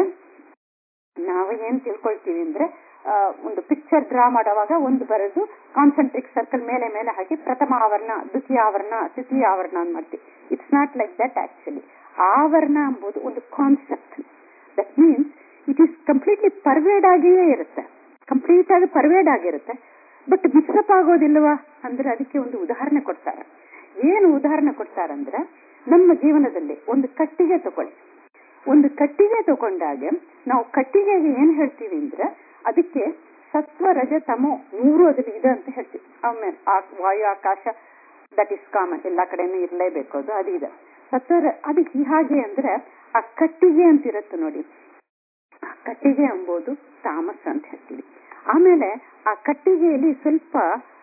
ನಾವು ಏನ್ ತಿಳ್ಕೊಳ್ತೀವಿ ಅಂದ್ರೆ ಒಂದು ಪಿಕ್ಚರ್ ಡ್ರಾ ಮಾಡುವಾಗ ಒಂದು ಬರೆದು ಕಾನ್ಸಂಟ್ರಿಕ್ ಸರ್ಕಲ್ ಮೇಲೆ ಮೇಲೆ ಹಾಕಿ ಪ್ರಥಮ ಆವರಣ ದ್ವಿತೀಯ ಆವರಣ ತೃತೀಯ ಆವರಣ ಅಂತ ಮಾಡ್ತೀವಿ it's not like that actually ಆವರಣ ಎಂಬುದು ಒಂದು concept that means it is completely pervade ಆಗಿಯೇ ಇರುತ್ತೆ ಕಂಪ್ಲೀಟ್ ಆಗಿ ಪರ್ವೇಡ್ ಆಗಿರುತ್ತೆ ಬಟ್ ಮಿಕ್ಸಪ್ ಆಗೋದಿಲ್ವಾ ಅಂದ್ರೆ ಅದಕ್ಕೆ ಒಂದು ಉದಾಹರಣೆ ಕೊಡ್ತಾರೆ ಏನು ಉದಾಹರಣೆ ಕೊಡ್ತಾರಂದ್ರೆ ನಮ್ಮ ಜೀವನದಲ್ಲಿ ಒಂದು ಕಟ್ಟಿಗೆ ತಗೊಳ್ಳಿ ಒಂದು ಕಟ್ಟಿಗೆ ತಗೊಂಡಾಗ ನಾವು ಕಟ್ಟಿಗೆಗೆ ಏನ್ ಹೇಳ್ತೀವಿ ಅಂದ್ರೆ ಅದಕ್ಕೆ ಸತ್ವ ರಜ ತಮೋ ಮೂರು ಅದ್ರಲ್ಲಿ ಇದೆ ಅಂತ ಹೇಳ್ತೀವಿ ಆಮೇಲೆ ವಾಯು ಆಕಾಶ ದಟ್ ಇಸ್ ಕಾಮನ್ ಎಲ್ಲಾ ಕಡೆನೂ ಇರಲೇಬೇಕು ಅದು ಅದು ಇದೆ ಸತ್ವ ಅದಕ್ಕೆ ಹಾಗೆ ಅಂದ್ರೆ ಆ ಕಟ್ಟಿಗೆ ಅಂತ ಇರುತ್ತೆ ನೋಡಿ ಆ ಕಟ್ಟಿಗೆ ಎಂಬುದು ತಾಮಸ್ ಅಂತ ಹೇಳ್ತೀವಿ ಆಮೇಲೆ ಆ ಕಟ್ಟಿಗೆಯಲ್ಲಿ ಸ್ವಲ್ಪ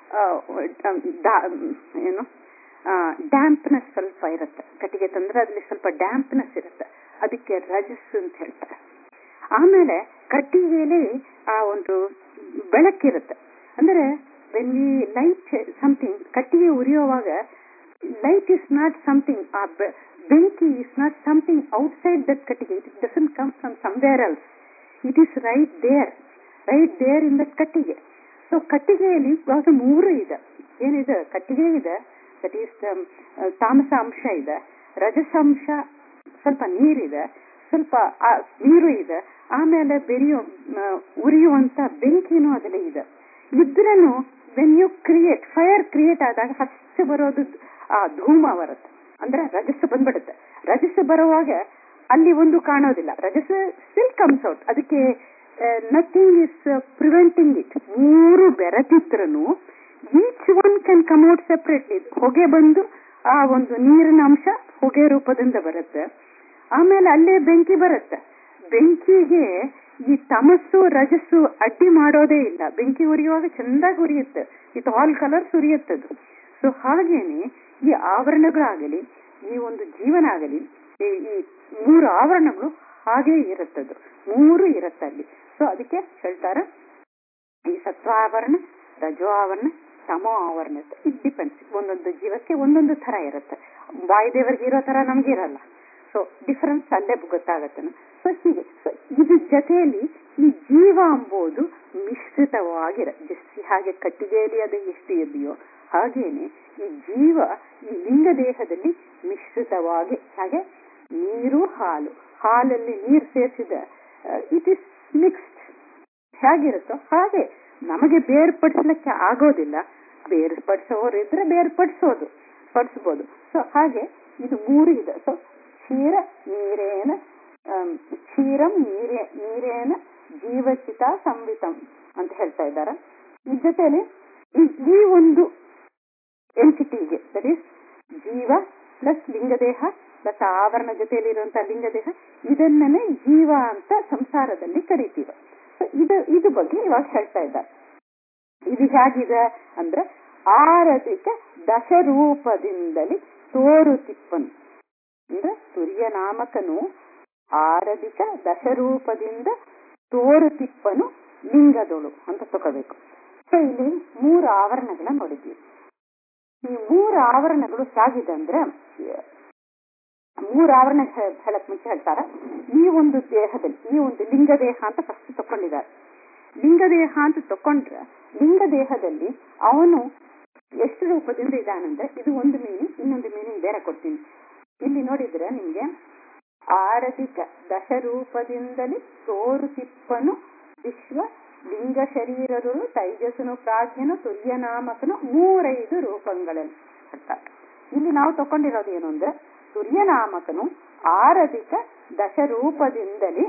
ಏನು ಡ್ಯಾಂಪ್ನೆಸ್ ಸ್ವಲ್ಪ ಇರುತ್ತೆ ಕಟ್ಟಿಗೆ ತಂದ್ರೆ ಅದ್ರಲ್ಲಿ ಸ್ವಲ್ಪ ಡ್ಯಾಂಪ್ನೆಸ್ ಇರುತ್ತೆ ಅದಕ್ಕೆ ರಜಸ್ ಅಂತ ಹೇಳ್ತಾರೆ ಆಮೇಲೆ ಕಟ್ಟಿಗೆಯಲ್ಲಿ ಆ ಒಂದು ಬೆಳಕಿರುತ್ತೆ ಅಂದ್ರೆ ವೆನ್ ವಿ ಲೈಟ್ ಸಮಥಿಂಗ್ ಕಟ್ಟಿಗೆ ಉರಿಯುವಾಗ ಲೈಟ್ ಇಸ್ ನಾಟ್ ಸಮಥಿಂಗ್ ಆ ಬೆಂಕಿ is not something outside that ಕಟ್ಟಿಗೆ it doesn't come from somewhere else it is right there right there in that ಕಟ್ಟಿಗೆ ಸೊ ಕಟ್ಟಿಗೆಯಲ್ಲಿ ಇವಾಗ ಮೂರು ಇದೆ ಏನಿದೆ ಕಟ್ಟಿಗೆ ಇದೆ ದಟ್ ಈಸ್ ತಾಮಸ ಅಂಶ ಇದೆ ರಜಸಾಂಶ ಸ್ವಲ್ಪ ನೀರಿದೆ ಸ್ವಲ್ಪ ನೀರು ಇದೆ ಆಮೇಲೆ ಬೆರೆಯೋ ಉರಿಯುವಂತ ಬೆಂಕಿನೂ ಅದರಲ್ಲಿ ಇದೆ ಇದ್ರೂ when you create fire create ಆದಾಗ ಫಸ್ಟ್ ಬರೋದು ಆ ಧೂಮ ಬರುತ್ತೆ ಅಂದ್ರೆ ರಜಸ್ ಬಂದ್ಬಿಡುತ್ತೆ ರಜಸ್ ಬರುವಾಗ ಅಲ್ಲಿ ಒಂದು ಕಾಣೋದಿಲ್ಲ ರಜಸ್ ಸ್ಟಿಲ್ ಕಮ್ಸ್ ಔಟ್ ಅದಕ್ಕೆ ನಥಿಂಗ್ ಇಸ್ ಪ್ರಿವೆಂಟಿಂಗ್ ಇಟ್ ಮೂರು ಬೆರೆತಿದ್ರೂ each one can come out separately ಹೊಗೆ ಬಂದು ಆ ಒಂದು ನೀರಿನ ಅಂಶ ಹೊಗೆ ರೂಪದಿಂದ ಬರುತ್ತೆ ಆಮೇಲೆ ಅಲ್ಲೇ ಬೆಂಕಿ ಬರುತ್ತೆ ಬೆಂಕಿಗೆ ಈ ತಮಸ್ಸು ರಜಸ್ಸು ಅಡ್ಡಿ ಮಾಡೋದೇ ಇಲ್ಲ ಬೆಂಕಿ ಉರಿಯುವಾಗ ಚೆಂದಾಗಿ ಉರಿಯುತ್ತೆ ಇಟ್ ಆಲ್ ಕಲರ್ಸ್ ಉರಿಯುತ್ತದು ಸೊ ಹಾಗೇನೆ ಈ ಆವರಣಗಳಾಗಲಿ ಈ ಒಂದು ಜೀವನ ಆಗಲಿ ಈ ಮೂರು ಆವರಣಗಳು ಹಾಗೇ ಇರುತ್ತದು ಮೂರು ಇರುತ್ತೆ ಅಲ್ಲಿ ಸೊ ಅದಕ್ಕೆ ಹೇಳ್ತಾರ ಈ ಸತ್ವಾವರಣ ರಜೋ ಆವರಣ ತಮೋ ಆವರಣ ಇಟ್ ಡಿಪೆಂಡ್ಸ್ ಒಂದೊಂದು ಜೀವಕ್ಕೆ ಒಂದೊಂದು ತರ ಇರುತ್ತೆ ವಾಯುದೇವರಿಗೆ ಇರೋ ತರ ನಮ್ಗೆ ಇರಲ್ಲ ಸೊ ಡಿಫರೆನ್ಸ್ ಅಲ್ಲೇ ಗೊತ್ತಾಗತ್ತೆ ಸೊ ಹೀಗೆ ಸೊ ಇದ್ರ ಜೊತೆಯಲ್ಲಿ ಈ ಜೀವ ಎಂಬುದು ಮಿಶ್ರಿತವಾಗಿರ ಹಾಗೆ ಕಟ್ಟಿಗೆಯಲ್ಲಿ ಅದು ಎಷ್ಟು ಇದೆಯೋ ಹಾಗೇನೆ ಈ ಜೀವ ಈ ಲಿಂಗ ದೇಹದಲ್ಲಿ ಮಿಶ್ರಿತವಾಗಿ ಹಾಗೆ ನೀರು ಹಾಲು ಹಾಲಲ್ಲಿ ನೀರು ಸೇರಿಸಿದ ಇಟ್ ಇಸ್ ಮಿಕ್ಸ್ಡ್ ಹೇಗಿರುತ್ತೋ ಹಾಗೆ ನಮಗೆ ಬೇರ್ಪಡಿಸ್ಲಿಕ್ಕೆ ಆಗೋದಿಲ್ಲ ಬೇರ್ಪಡಿಸೋರು ಇದ್ರೆ ಬೇರ್ಪಡಿಸೋದು ಪಡಿಸ್ಬೋದು ಸೊ ಹಾಗೆ ಇದು ಮೂರು ಇದೆ ಸೊ ಕ್ಷೀರ ನೀರೇನ ಕ್ಷೀರಂ ನೀರೇ ನೀರೇನ ಜೀವಚಿತ ಸಂವಿತಂ ಅಂತ ಹೇಳ್ತಾ ಇದ್ದಾರೆ ಈ ಜೊತೆಲಿ ಈ ಒಂದು ಎಂಟಿಟಿಗೆ ದಟ್ ಈಸ್ ಜೀವ ಪ್ಲಸ್ ಲಿಂಗದೇಹ ಪ್ಲಸ್ ಆವರಣ ಜೊತೆಯಲ್ಲಿರುವಂತಹ ಲಿಂಗದೇಹ ಇದನ್ನೇ ಜೀವ ಅಂತ ಸಂಸಾರದಲ್ಲಿ ಕರಿತೀವಿ ಸೊ ಇದು ಇದು ಬಗ್ಗೆ ಇವಾಗ ಹೇಳ್ತಾ ಇದ್ದಾರೆ ಇದು ಹೇಗಿದೆ ಅಂದ್ರೆ ಆರಧಿಕ ದಶರೂಪದಿಂದಲೇ ತೋರುತಿಪ್ಪನು ಅಂದ್ರೆ ತುರ್ಯ ನಾಮಕನು ಆರಧಿಕ ದಶರೂಪದಿಂದ ತೋರುತಿಪ್ಪನು ಲಿಂಗದೊಳು ಅಂತ ತಗೋಬೇಕು ಸೊ ಇಲ್ಲಿ ಮೂರು ಆವರಣಗಳ ನೋಡಿದ್ವಿ ಈ ಮೂರು ಆವರಣಗಳು ಹೇಗಿದೆ ಅಂದ್ರೆ ಮೂರು ಆವರಣ ಹೇಳಕ್ ಮುಂಚೆ ಹೇಳ್ತಾರ ಈ ಒಂದು ದೇಹದಲ್ಲಿ ಈ ಒಂದು ಲಿಂಗ ದೇಹ ಅಂತ ಫಸ್ಟ್ ತಕೊಂಡಿದ್ದಾರೆ ಲಿಂಗ ದೇಹ ಅಂತ ತಕೊಂಡ್ರೆ ಲಿಂಗ ದೇಹದಲ್ಲಿ ಅವನು ಎಷ್ಟು ರೂಪದಿಂದ ಇದಾನಂದ್ರೆ ಇದು ಒಂದು ಮೀನಿಂಗ್ ಇನ್ನೊಂದು ಮೀನಿಂಗ್ ಬೇರೆ ಕೊಡ್ತೀನಿ ಇಲ್ಲಿ ನೋಡಿದ್ರೆ ನಿಮ್ಗೆ ಆರಧಿಕ ದಶರೂಪದಿಂದಲೇ ತೋರುತಿಪ್ಪನು ವಿಶ್ವ ಲಿಂಗ ಶರೀರಗಳು ತೈಜಸ್ಸನು ಪ್ರಾಜ್ಞನು ತುರ್ಯನಾಮಕನು ಮೂರೈದು ರೂಪಗಳಲ್ಲಿ ಹೇಳ್ತಾರೆ ಇಲ್ಲಿ ನಾವು ತಕೊಂಡಿರೋದು ಏನು ಅಂದ್ರೆ ತುರ್ಯನಾಮಕನು ಆರಧಿಕ ದಶರೂಪದಿಂದಲೇ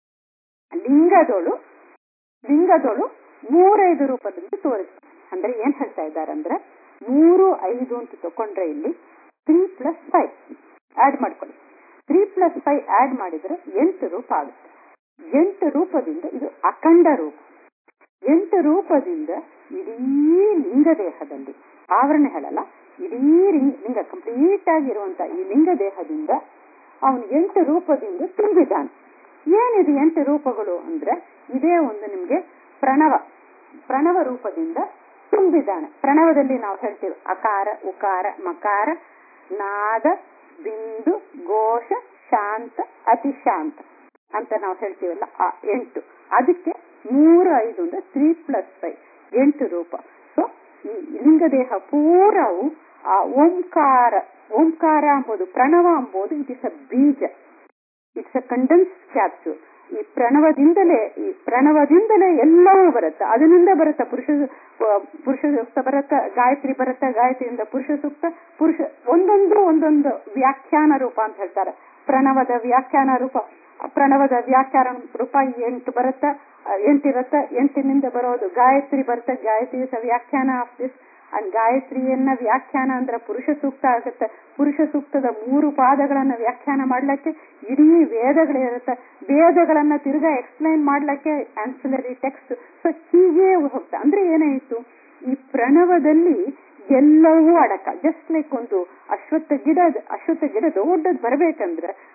ಲಿಂಗದೊಳು ಲಿಂಗದೊಳು ಮೂರೈದು ರೂಪದಿಂದ ತೋರಿಸ್ತಾರೆ ಅಂದ್ರೆ ಏನ್ ಹೇಳ್ತಾ ಇದ್ದಾರೆ ಅಂದ್ರೆ ಮೂರು ಐದು ಅಂತ ತಕೊಂಡ್ರೆ ಇಲ್ಲಿ ತ್ರೀ ಪ್ಲಸ್ ಫೈವ್ ಆಡ್ ಮಾಡ್ಕೊಳ್ಳಿ ತ್ರೀ ಪ್ಲಸ್ ಫೈವ್ ಆಡ್ ಮಾಡಿದ್ರೆ ಎಂಟು ರೂಪ ಆಗುತ್ತೆ ಎಂಟು ರೂಪದಿಂದ ಇದು ಅಖಂಡ ರೂಪ ಎಂಟು ರೂಪದಿಂದ ಇಡೀ ಲಿಂಗ ದೇಹದಲ್ಲಿ ಆವರಣ ಹೇಳಲ್ಲ ಇಡೀ ಲಿಂಗ ಕಂಪ್ಲೀಟ್ ಆಗಿರುವಂತ ಈ ಲಿಂಗ ದೇಹದಿಂದ ಅವನು ಎಂಟು ರೂಪದಿಂದ ತುಂಬಿದ್ದಾನೆ ಏನಿದು ಎಂಟು ರೂಪಗಳು ಅಂದ್ರೆ ಇದೇ ಒಂದು ನಿಮ್ಗೆ ಪ್ರಣವ ಪ್ರಣವ ರೂಪದಿಂದ ತುಂಬಿದ್ದಾನೆ ಪ್ರಣವದಲ್ಲಿ ನಾವು ಹೇಳ್ತೀವಿ ಅಕಾರ ಉಕಾರ ಮಕಾರ ನಾದ ಬಿಂದು ಘೋಷ ಶಾಂತ ಅತಿಶಾಂತ ಅಂತ ನಾವು ಹೇಳ್ತೀವಲ್ಲ ಆ ಎಂಟು ಅದಕ್ಕೆ ಮೂರು ಐದು ಅಂದ್ರೆ ತ್ರೀ ಪ್ಲಸ್ ಫೈವ್ ಎಂಟು ರೂಪ ಸೊ ಈ ಲಿಂಗದೇಹ ಪೂರವು ಆ ಓಂಕಾರ ಓಂಕಾರ ಎಂಬುದು ಪ್ರಣವ ಎಂಬುದು ಇಟ್ ಇಸ್ ಅ ಬೀಜ ಇಟ್ಸ್ ಅ ಕಂಡೆನ್ಸ್ ಕ್ಯಾಪ್ಸೂಲ್ ಈ ಪ್ರಣವದಿಂದಲೇ ಈ ಪ್ರಣವದಿಂದಲೇ ಎಲ್ಲವೂ ಬರುತ್ತೆ ಅದರಿಂದ ಬರುತ್ತೆ ಪುರುಷ ಪುರುಷ ಸೂಕ್ತ ಬರುತ್ತೆ ಗಾಯತ್ರಿ ಬರುತ್ತೆ ಗಾಯತ್ರಿಯಿಂದ ಪುರುಷ ಸೂಕ್ತ ಪುರುಷ ಒಂದೊಂದು ಒಂದೊಂದು ವ್ಯಾಖ್ಯಾನ ರೂಪ ಅಂತ ಹೇಳ್ತಾರೆ ಪ್ರಣವದ ವ್ಯಾಖ್ಯಾನ ರೂಪ ಪ್ರಣವದ ವ್ಯಾಖ್ಯಾನ ರೂಪ ಎಂಟು ಬರುತ್ತೆ ಎಂಟಿರುತ್ತೆ ಎಂಟಿನಿಂದ ಬರೋದು ಗಾಯತ್ರಿ ಬರುತ್ತೆ ಗಾಯತ್ರಿ ವ್ಯಾಖ್ಯಾನ ಆಫ್ ದಿಸ್ ಅಂಡ್ ಗಾಯತ್ರಿಯನ್ನ ವ್ಯಾಖ್ಯಾನ ಅಂದ್ರೆ ಪುರುಷ ಸೂಕ್ತ ಆಗುತ್ತೆ ಪುರುಷ ಸೂಕ್ತದ ಮೂರು ಪಾದಗಳನ್ನ ವ್ಯಾಖ್ಯಾನ ಮಾಡ್ಲಿಕ್ಕೆ ಇಡೀ ವೇದಗಳಿರುತ್ತೆ ವೇದಗಳನ್ನ ತಿರ್ಗಾ ಎಕ್ಸ್ಪ್ಲೈನ್ ಮಾಡ್ಲಿಕ್ಕೆ ಆನ್ಸಿಲರಿ ಟೆಕ್ಸ್ಟ್ ಸೊ ಹೀಗೆ ಹೋಗ್ತಾ ಅಂದ್ರೆ ಏನಾಯ್ತು ಈ ಪ್ರಣವದಲ್ಲಿ ಎಲ್ಲವೂ ಅಡಕ ಜಸ್ಟ್ ಲೈಕ್ ಒಂದು ಅಶ್ವತ್ಥ ಗಿಡ ಅಶ್ವತ್ಥ ಗಿಡ ದೊಡ್ಡದು ಬರಬೇಕಂದ್ರೆ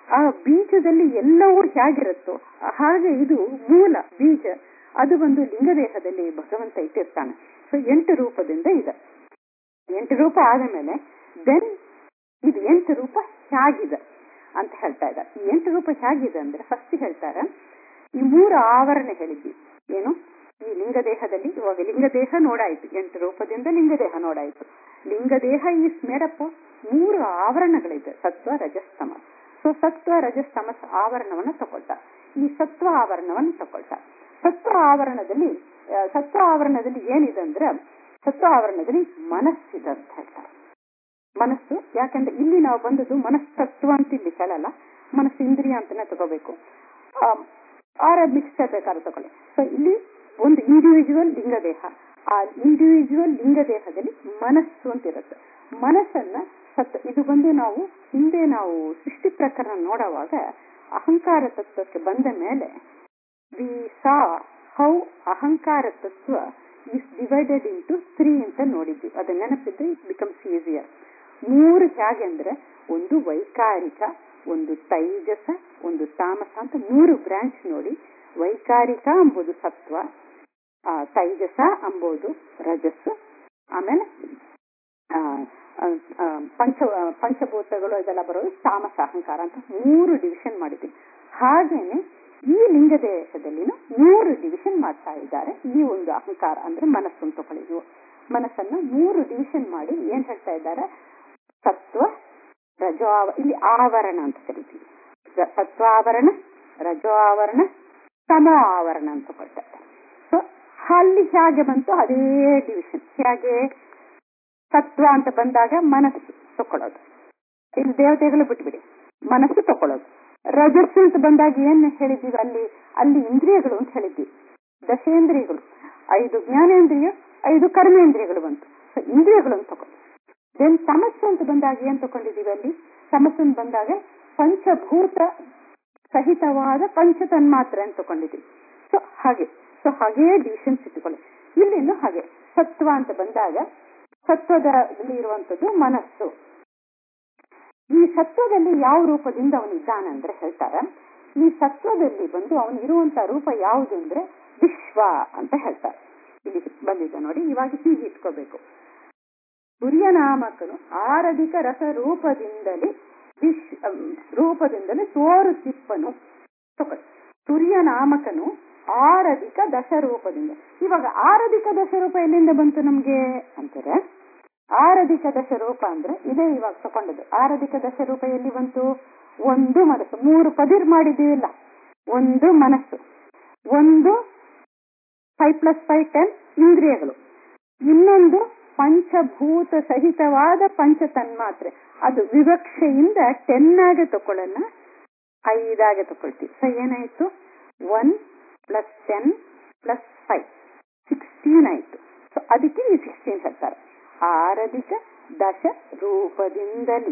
ಆ ಬೀಜದಲ್ಲಿ ಎಲ್ಲವೂ ಹೇಗಿರುತ್ತೋ ಹಾಗೆ ಇದು ಮೂಲ ಬೀಜ ಅದು ಒಂದು ಲಿಂಗದೇಹದಲ್ಲಿ ಭಗವಂತ ಇಟ್ಟಿರ್ತಾನೆ ಸೊ ಎಂಟು ರೂಪದಿಂದ ಇದೆ ಎಂಟು ರೂಪ ಆದ ಮೇಲೆ ದೆನ್ ಇದು ಎಂಟು ರೂಪ ಹೇಗಿದೆ ಅಂತ ಹೇಳ್ತಾ ಇದ್ದಾರೆ ಈ ಎಂಟು ರೂಪ ಹೇಗಿದೆ ಅಂದ್ರೆ ಫಸ್ಟ್ ಹೇಳ್ತಾರೆ ಈ ಮೂರು ಆವರಣ ಹೇಳಿದ್ವಿ ಏನು ಈ ಲಿಂಗದೇಹದಲ್ಲಿ ಇವಾಗ ಲಿಂಗದೇಹ ನೋಡಾಯ್ತು ಎಂಟು ರೂಪದಿಂದ ಲಿಂಗದೇಹ ನೋಡಾಯ್ತು ಲಿಂಗದೇಹ ಈ ಸ್ಮೇರಪ್ಪ ಮೂರು ಆವರಣಗಳಿದೆ ಸತ್ವ ರಜಸ್ತಮ ಸೊ ಸತ್ವ ರಜಸ್ತಮಸ್ ಆವರಣವನ್ನ ತಗೊಳ್ತಾ ಈ ಸತ್ವ ಆವರಣವನ್ನು ತಗೊಳ್ತಾ ಸತ್ವ ಆವರಣದಲ್ಲಿ ಆ, ಸತ್ವ ಆವರಣದಲ್ಲಿ ಏನಿದೆ ಅಂದ್ರೆ ಸತ್ವ ಆವರಣದಲ್ಲಿ ಮನಸ್ಸಿದೆ ಅಂತ ಹೇಳ್ತಾರೆ ಮನಸ್ಸು ಯಾಕಂದ್ರೆ ಇಲ್ಲಿ ನಾವು ಬಂದದ್ದು ಮನಸ್ತತ್ವ ಅಂತ ಇಲ್ಲಿ ಹೇಳಲ್ಲ ಮನಸ್ಸು ಇಂದ್ರಿಯ ಅಂತಾನೆ ತಗೋಬೇಕು ಆರ ಮಿಕ್ಸ್ಚರ್ ಬೇಕಾದ್ರೆ ತಗೊಳ್ಳಿ ಸೊ ಇಲ್ಲಿ ಒಂದು ಇಂಡಿವಿಜುವಲ್ ಲಿಂಗದೇಹ ಆ ಇಂಡಿವಿಜುವಲ್ ಲಿಂಗದೇಹದಲ್ಲಿ ಮನಸ್ಸು ಅಂತ ಇರುತ್ತೆ ಮನಸ್ಸನ್ನ ಸತ್ ಇದು ಬಂದು ನಾವು ಹಿಂದೆ ನಾವು ಸೃಷ್ಟಿ ಪ್ರಕರಣ ನೋಡುವಾಗ ಅಹಂಕಾರ ತತ್ವಕ್ಕೆ ಬಂದ ಮೇಲೆ ವಿ ಸಾ ಹೌ ಅಹಂಕಾರ ತತ್ವ ಇಸ್ ಡಿವೈಡೆಡ್ ಇಂಟು ತ್ರೀ ಅಂತ ನೋಡಿದ್ವಿ ಅದು ನೆನಪಿದ್ರೆ ಇಟ್ ಬಿಕಮ್ಸ್ ಈಸಿಯರ್ ಮೂರು ಹೇಗೆ ಅಂದ್ರೆ ಒಂದು ವೈಕಾರಿಕ ಒಂದು ತೈಜಸ ಒಂದು ತಾಮಸ ಅಂತ ಮೂರು ಬ್ರಾಂಚ್ ನೋಡಿ ವೈಕಾರಿಕ ಎಂಬುದು ಸತ್ವ ಆ, ತೈಜಸ ಎಂಬುದು ರಜಸ್ಸು ಆಮೇಲೆ ಆ, ಆ, ಆ, ಪಂಚ ಆ, ಪಂಚಭೂತಗಳು ಇದೆಲ್ಲ ಬರೋದು ತಾಮಸ ಅಹಂಕಾರ ಅಂತ ಮೂರು ಡಿವಿಷನ್ ಮಾಡಿದ್ವಿ ಹಾಗೇನೆ ಈ ಲಿಂಗದೇಶದಲ್ಲಿನೂ ಮೂರು ಡಿವಿಷನ್ ಮಾಡ್ತಾ ಇದ್ದಾರೆ ಈ ಒಂದು ಅಹಂಕಾರ ಅಂದ್ರೆ ಮನಸ್ಸನ್ನು ತಗೊಳ್ಳಿದ್ವು ಮನಸ್ಸನ್ನ ಮೂರು ಡಿವಿಷನ್ ಮಾಡಿ ಏನ್ ಹೇಳ್ತಾ ಇದ್ದಾರೆ ಸತ್ವ ರಜೋ ಇಲ್ಲಿ ಆವರಣ ಅಂತ ಕರಿತೀವಿ ರ- ಸತ್ವ ಆವರಣ ರಜೋ ಆವರಣ ತಮೋ ಆವರಣ ಅಂತ ಕೊಡ್ತಾ ಇದ್ದಾರೆ ಸೊ ಅಲ್ಲಿ ಹೇಗೆ ಬಂತು ಅದೇ ಡಿವಿಷನ್ ಹೇಗೆ ಸತ್ವ ಅಂತ ಬಂದಾಗ ಮನಸ್ಸು ತಕೊಳ್ಳೋದು ಇಲ್ಲಿ ದೇವತೆಗಳು ಬಿಟ್ಬಿಡಿ ಮನಸ್ಸು ತಕೊಳ್ಳೋದು ರಜಸ್ಸು ಅಂತ ಬಂದಾಗ ಏನ್ ಹೇಳಿದ್ದೀವಿ ಅಲ್ಲಿ ಅಲ್ಲಿ ಇಂದ್ರಿಯಗಳು ಅಂತ ಹೇಳಿದ್ದೀವಿ ದಶೇಂದ್ರಿಯಗಳು ಐದು ಜ್ಞಾನೇಂದ್ರಿಯ ಐದು ಕರ್ಮೇಂದ್ರಿಯಗಳು ಬಂತು ಸೊ ಇಂದ್ರಿಯಗಳು ಅಂತ ತಕೊಳ್ಳಿ ದೆನ್ ತಮಸ್ಸು ಅಂತ ಬಂದಾಗ ಏನ್ ತಕೊಂಡಿದೀವಿ ಅಲ್ಲಿ ತಮಸ್ಸು ಅಂತ ಬಂದಾಗ ಪಂಚಭೂತ ಸಹಿತವಾದ ಪಂಚ ತನ್ಮಾತ್ರೆ ಅಂತ ತಕೊಂಡಿದೀವಿ ಸೊ ಹಾಗೆ ಸೊ ಹಾಗೇ ಡಿವಿಷನ್ಸ್ ಇಟ್ಟುಕೊಳ್ಳಿ ಇಲ್ಲಿನೂ ಹಾಗೆ ಸತ್ವ ಅಂತ ಬಂದಾಗ ಸತ್ವದಲ್ಲಿ ಇರುವಂತದ್ದು ಮನಸ್ಸು ಈ ಸತ್ವದಲ್ಲಿ ಯಾವ ರೂಪದಿಂದ ಅವನಿದ್ದಾನೆ ಅಂದ್ರೆ ಹೇಳ್ತಾರೆ ಈ ಸತ್ವದಲ್ಲಿ ಬಂದು ಅವನು ಇರುವಂತ ರೂಪ ಯಾವುದು ಅಂದ್ರೆ ವಿಶ್ವ ಅಂತ ಹೇಳ್ತಾರೆ ಇಲ್ಲಿ ಬಂದಿದೆ ನೋಡಿ ಇವಾಗ ಹೀಗೆ ಇಟ್ಕೋಬೇಕು ಸೂರ್ಯನಾಮಕನು ಆರಧಿಕ ರಸ ರೂಪದಿಂದಲೇ ವಿಶ್ ಅಮ್, ರೂಪದಿಂದಲೇ ತೋರುತಿಪ್ಪನು ತಗೊಳ್ಳಿ ಸೂರ್ಯನಾಮಕನು ಆರಧಿಕ ದಶರೂಪದಿಂದ ಇವಾಗ ಆರಧಿಕ ದಶರೂಪ ಎಲ್ಲಿಂದ ಬಂತು ನಮ್ಗೆ ಅಂತಾರೆ ಆರಧಿಕ ದಶರೂಪ ಅಂದ್ರೆ ಇದೇ ಇವಾಗ ತಗೊಂಡದ್ದು ಆರಧಿಕ ದಶರೂಪ ಎಲ್ಲಿ ಬಂತು ಒಂದು ಮನಸ್ಸು ಮೂರು ಪದಿರ್ ಮಾಡಿದೀವಿಲ್ಲ ಒಂದು ಮನಸ್ಸು ಒಂದು ಫೈವ್ ಪ್ಲಸ್ ಫೈವ್ ಟೆನ್ ಇಂದ್ರಿಯಗಳು ಇನ್ನೊಂದು ಪಂಚಭೂತ ಸಹಿತವಾದ ಪಂಚ ತನ್ಮಾತ್ರೆ ಅದು ವಿವಕ್ಷೆಯಿಂದ ಟೆನ್ ಆಗಿ ತಕೊಳ್ಳೋಣ ಐದಾಗೆ ತಕೊಳ್ತೀವಿ ಸೊ ಏನಾಯ್ತು one plus ten plus five sixteen ಆಯ್ತು ಸೊ ಅದಕ್ಕೆ ಈ ಸಿಕ್ಸ್ಟೀನ್ ಹೇಳ್ತಾರೆ ಆರಧಿಕ ದಶ ರೂಪದಿಂದಲೇ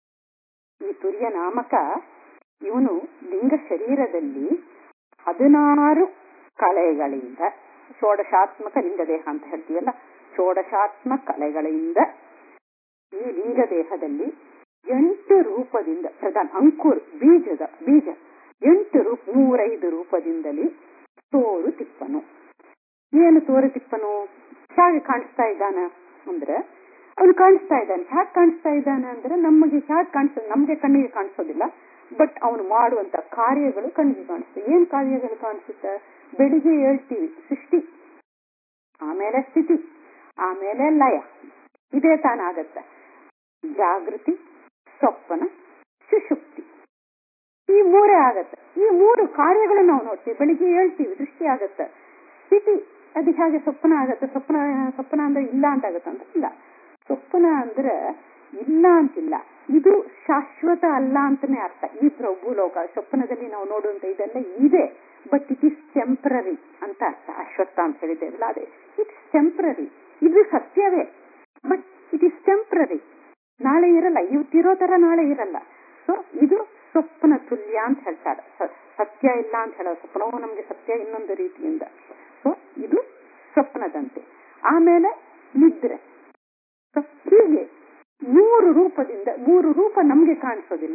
ಈ ಸೂರ್ಯ ನಾಮಕ ಇವನು ಲಿಂಗ ಶರೀರದಲ್ಲಿ ಹದಿನಾರು ಕಲೆಗಳಿಂದ ಷೋಡಶಾತ್ಮಕ ಲಿಂಗದೇಹ ಅಂತ ಹೇಳ್ತೀವಲ್ಲ ಷೋಡಶಾತ್ಮ ಕಲೆಗಳಿಂದ ಈ ಲಿಂಗದೇಹದಲ್ಲಿ ಎಂಟು ರೂಪದಿಂದ ಪ್ರಧಾನ ಅಂಕುರ್ ಬೀಜದ ಬೀಜ ಎಂಟು ರೂಪ ಮೂರೈದು ರೂಪದಿಂದಲೇ ತೋರು ತಿಪ್ಪನು ಏನು ತೋರು ತಿಪ್ಪನು ಹೇಗೆ ಕಾಣಿಸ್ತಾ ಇದ್ದಾನ ಅಂದ್ರೆ ಅವನು ಕಾಣಿಸ್ತಾ ಇದ್ದಾನೆ ಹ್ಯಾಕ್ ಕಾಣಿಸ್ತಾ ಇದ್ದಾನೆ ಅಂದ್ರೆ ನಮಗೆ ಹ್ಯಾಕ್ ಕಾಣಿಸ್ತದೆ ನಮ್ಗೆ ಕಣ್ಣಿಗೆ ಕಾಣಿಸೋದಿಲ್ಲ ಬಟ್ ಅವನು ಮಾಡುವಂತ ಕಾರ್ಯಗಳು ಕಣ್ಣಿಗೆ ಕಾಣಿಸ್ತದೆ ಏನ್ ಕಾರ್ಯಗಳು ಕಾಣಿಸುತ್ತೆ ಬೆಳಿಗ್ಗೆ ಹೇಳ್ತೀವಿ ಸೃಷ್ಟಿ ಆಮೇಲೆ ಸ್ಥಿತಿ ಆಮೇಲೆ ಲಯ ಇದೇ ತಾನಾಗತ್ತೆ ಜಾಗೃತಿ ಸ್ವಪ್ನ ಸುಷುಪ್ತಿ ಈ ಮೂರೇ ಆಗತ್ತೆ ಈ ಮೂರು ಕಾರ್ಯಗಳು ನಾವು ನೋಡ್ತೀವಿ ಬೆಳಿಗ್ಗೆ ಹೇಳ್ತೀವಿ ದೃಷ್ಟಿ ಆಗತ್ತೆ ಸ್ಥಿತಿ ಅದು ಹೇಗೆ ಸ್ವಪ್ನ ಆಗತ್ತೆ ಸ್ವಪ್ನ ಸ್ವಪ್ನ ಅಂದ್ರೆ ಇಲ್ಲ ಅಂತ ಆಗತ್ತೆ ಅಂತ ಇಲ್ಲ ಸ್ವಪ್ನ ಅಂದ್ರೆ ಇಲ್ಲ ಅಂತಿಲ್ಲ ಇದು ಶಾಶ್ವತ ಅಲ್ಲ ಅಂತಾನೆ ಅರ್ಥ ಈ ಪ್ರಭು ಲೋಕ ಸ್ವಪ್ನದಲ್ಲಿ ನಾವು ನೋಡುವಂತ ಇದೆಲ್ಲ ಇದೆ ಬಟ್ ಇಟ್ ಇಸ್ ಟೆಂಪ್ರರಿ ಅಂತ ಅರ್ಥ ಅಶ್ವತ್ಥ ಅಂತ ಹೇಳಿದ್ದೇವಲ್ಲ ಅದೇ ಇಟ್ಸ್ ಟೆಂಪ್ರರಿ ಇದು ಸತ್ಯವೇ ಬಟ್ ಇಟ್ ಇಸ್ ಟೆಂಪ್ರರಿ ನಾಳೆ ಇರಲ್ಲ ಇವತ್ತಿರೋ ತರ ನಾಳೆ ಇರಲ್ಲ ಸೊ ಇದು ಸ್ವಪ್ನ ತುಲ್ಯ ಅಂತ ಹೇಳ್ತಾರೆ ಸ- ಸತ್ಯ ಇಲ್ಲ ಅಂತ ಹೇಳೋದು ಸ್ವಪ್ನವು ನಮ್ಗೆ ಸತ್ಯ ಇನ್ನೊಂದು ರೀತಿಯಿಂದ ಸೊ ಇದು ಸ್ವಪ್ನದಂತೆ ಆಮೇಲೆ ನಿದ್ರೆ So, ಹೀಗೆ ಮೂರು ರೂಪದಿಂದ ಮೂರು ರೂಪ ನಮ್ಗೆ ಕಾಣಿಸೋದಿಲ್ಲ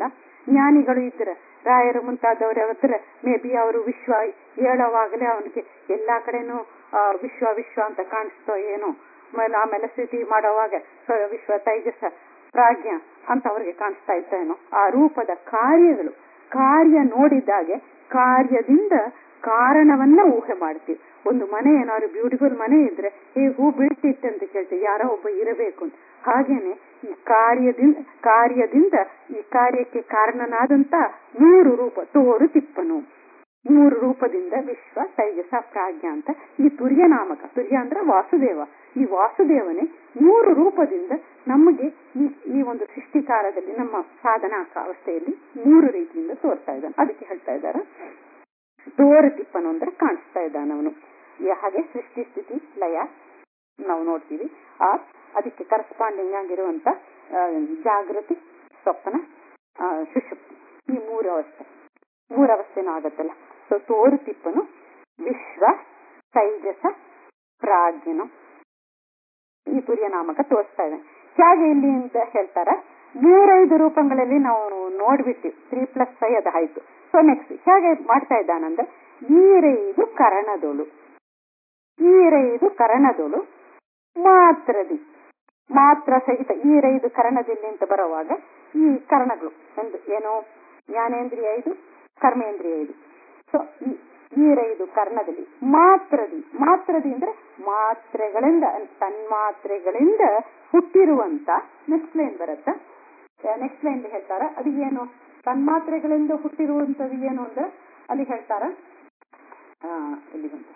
ಜ್ಞಾನಿಗಳು ಇದ್ರೆ ರಾಯರು ಮುಂತಾದವರು ಇದ್ರೆ ಮೇ ಬಿ ಅವರು ವಿಶ್ವ ಹೇಳುವಾಗಲೇ ಅವನಿಗೆ ಎಲ್ಲಾ ಕಡೆನೂ ಆ, ವಿಶ್ವ ವಿಶ್ವ ಅಂತ ಕಾಣಿಸ್ತೋ ಏನೋ ಆಮೇಲೆ ಆಮೇಲೆ ಸ್ಥಿತಿ ಮಾಡುವಾಗ ಸ- ವಿಶ್ವ ತೈಜಸ ಪ್ರಾಜ್ಞ ಅಂತ ಅವ್ರಿಗೆ ಕಾಣಿಸ್ತಾ ಇತ್ತೇನೋ ಆ ರೂಪದ ಕಾರ್ಯಗಳು ಕಾರ್ಯ ನೋಡಿದಾಗೆ ಕಾರ್ಯದಿಂದ ಕಾರಣವನ್ನ ಊಹೆ ಮಾಡ್ತೀವಿ ಒಂದು ಮನೆ ಏನಾದ್ರು ಬ್ಯೂಟಿಫುಲ್ ಮನೆ ಇದ್ರೆ ಈ ಹೂ ಬೀಳ್ತಿತ್ತು ಅಂತ ಕೇಳ್ತೀವಿ ಯಾರೋ ಒಬ್ಬ ಇರಬೇಕು ಅಂತ ಹಾಗೇನೆ ಈ ಕಾರ್ಯದಿಂದ ಕಾರ್ಯದಿಂದ ಈ ಕಾರ್ಯಕ್ಕೆ ಕಾರಣನಾದಂತ ಮೂರು ರೂಪ ತೋರು ತಿಪ್ಪನು ಮೂರು ರೂಪದಿಂದ ವಿಶ್ವ ತೈಜಸ ಪ್ರಾಜ್ಞ ಅಂತ ಈ ತುರ್ಯ ನಾಮಕ ತುರ್ಯ ಅಂದ್ರೆ ವಾಸುದೇವ ಈ ವಾಸುದೇವನೇ ಮೂರು ರೂಪದಿಂದ ನಮಗೆ ಈ ಈ ಒಂದು ಸೃಷ್ಟಿಕಾಲದಲ್ಲಿ ನಮ್ಮ ಸಾಧನಾ ಅವಸ್ಥೆಯಲ್ಲಿ ಮೂರು ರೀತಿಯಿಂದ ತೋರ್ತಾ ಇದ್ದಾನೆ ಅದಕ್ಕೆ ಹೇಳ್ತಾ ಇದ್ದಾರೆ ತೋರ ತಿಪ್ಪನು ಅಂದ್ರೆ ಕಾಣಿಸ್ತಾ ಇದ್ದಾನೆ ಅವನು ಈ ಹಾಗೆ ಸೃಷ್ಟಿ ಸ್ಥಿತಿ ಲಯ ನಾವು ನೋಡ್ತೀವಿ ಆ ಅದಕ್ಕೆ ಕರೆಸ್ಪಾಂಡಿಂಗ್ ಆಗಿರುವಂತ ಆ, ಜಾಗೃತಿ ಸ್ವಪ್ನ ಆ, ಸುಷುಪ್ತಿ ಈ ಮೂರು ಅವಸ್ಥೆ ಮೂರು ಅವಸ್ಥೆನೂ ಆಗತ್ತಲ್ಲ ಸೊ ತೋರು ತಿಪ್ಪನು ವಿಶ್ವ ತೈಜಸ ಪ್ರಾಜ್ಞನು ಈ ನಾಮಕ ತೋರಿಸ್ತಾ ಇದೆ ಹೇಗೆ ಇಲ್ಲಿ ಅಂತ ಹೇಳ್ತಾರ ಮೂರೈದು ರೂಪಗಳಲ್ಲಿ ನಾವು ನೋಡ್ಬಿಟ್ಟಿವಿ ತ್ರೀ ಪ್ಲಸ್ ಫೈವ್ ಅದು ಆಯ್ತು ಸೊ ನೆಕ್ಸ್ಟ್ ಹೇಗೆ ಮಾಡ್ತಾ ಇದ್ದಾನಂದ್ರೆ ಈರೈದು ಕರಣದೊಳು ಈರೈದು ಕರಣದೊಳು ಮಾತ್ರದಿ ಮಾತ್ರ ಸಹಿತ ಈರೈದು ಕರಣದಲ್ಲಿ ಅಂತ ಬರುವಾಗ ಈ ಕರಣಗಳು ಒಂದು ಏನು ಜ್ಞಾನೇಂದ್ರಿಯ ಐದು ಕರ್ಮೇಂದ್ರಿಯ ಐದು ಸೊ ಈ ಈರೈದು ಕರ್ಣದಲ್ಲಿ ಮಾತ್ರದಿ ಮಾತ್ರದಿ ಅಂದ್ರೆ ಮಾತ್ರೆಗಳಿಂದ ತನ್ಮಾತ್ರೆಗಳಿಂದ ಹುಟ್ಟಿರುವಂತ ನೆಕ್ಸ್ಟ್ ಲೈನ್ ಬರುತ್ತ ನೆಕ್ಸ್ಟ್ ಲೈನ್ ಹೇಳ್ತಾರ ಅದು ಏನು ತನ್ಮಾತ್ರೆಗಳಿಂದ ಹುಟ್ಟಿರುವಂತದ್ದು ಏನು ಅಂದ್ರೆ ಅಲ್ಲಿ ಹೇಳ್ತಾರ ಆ, ಇಲ್ಲಿ ಬಂತು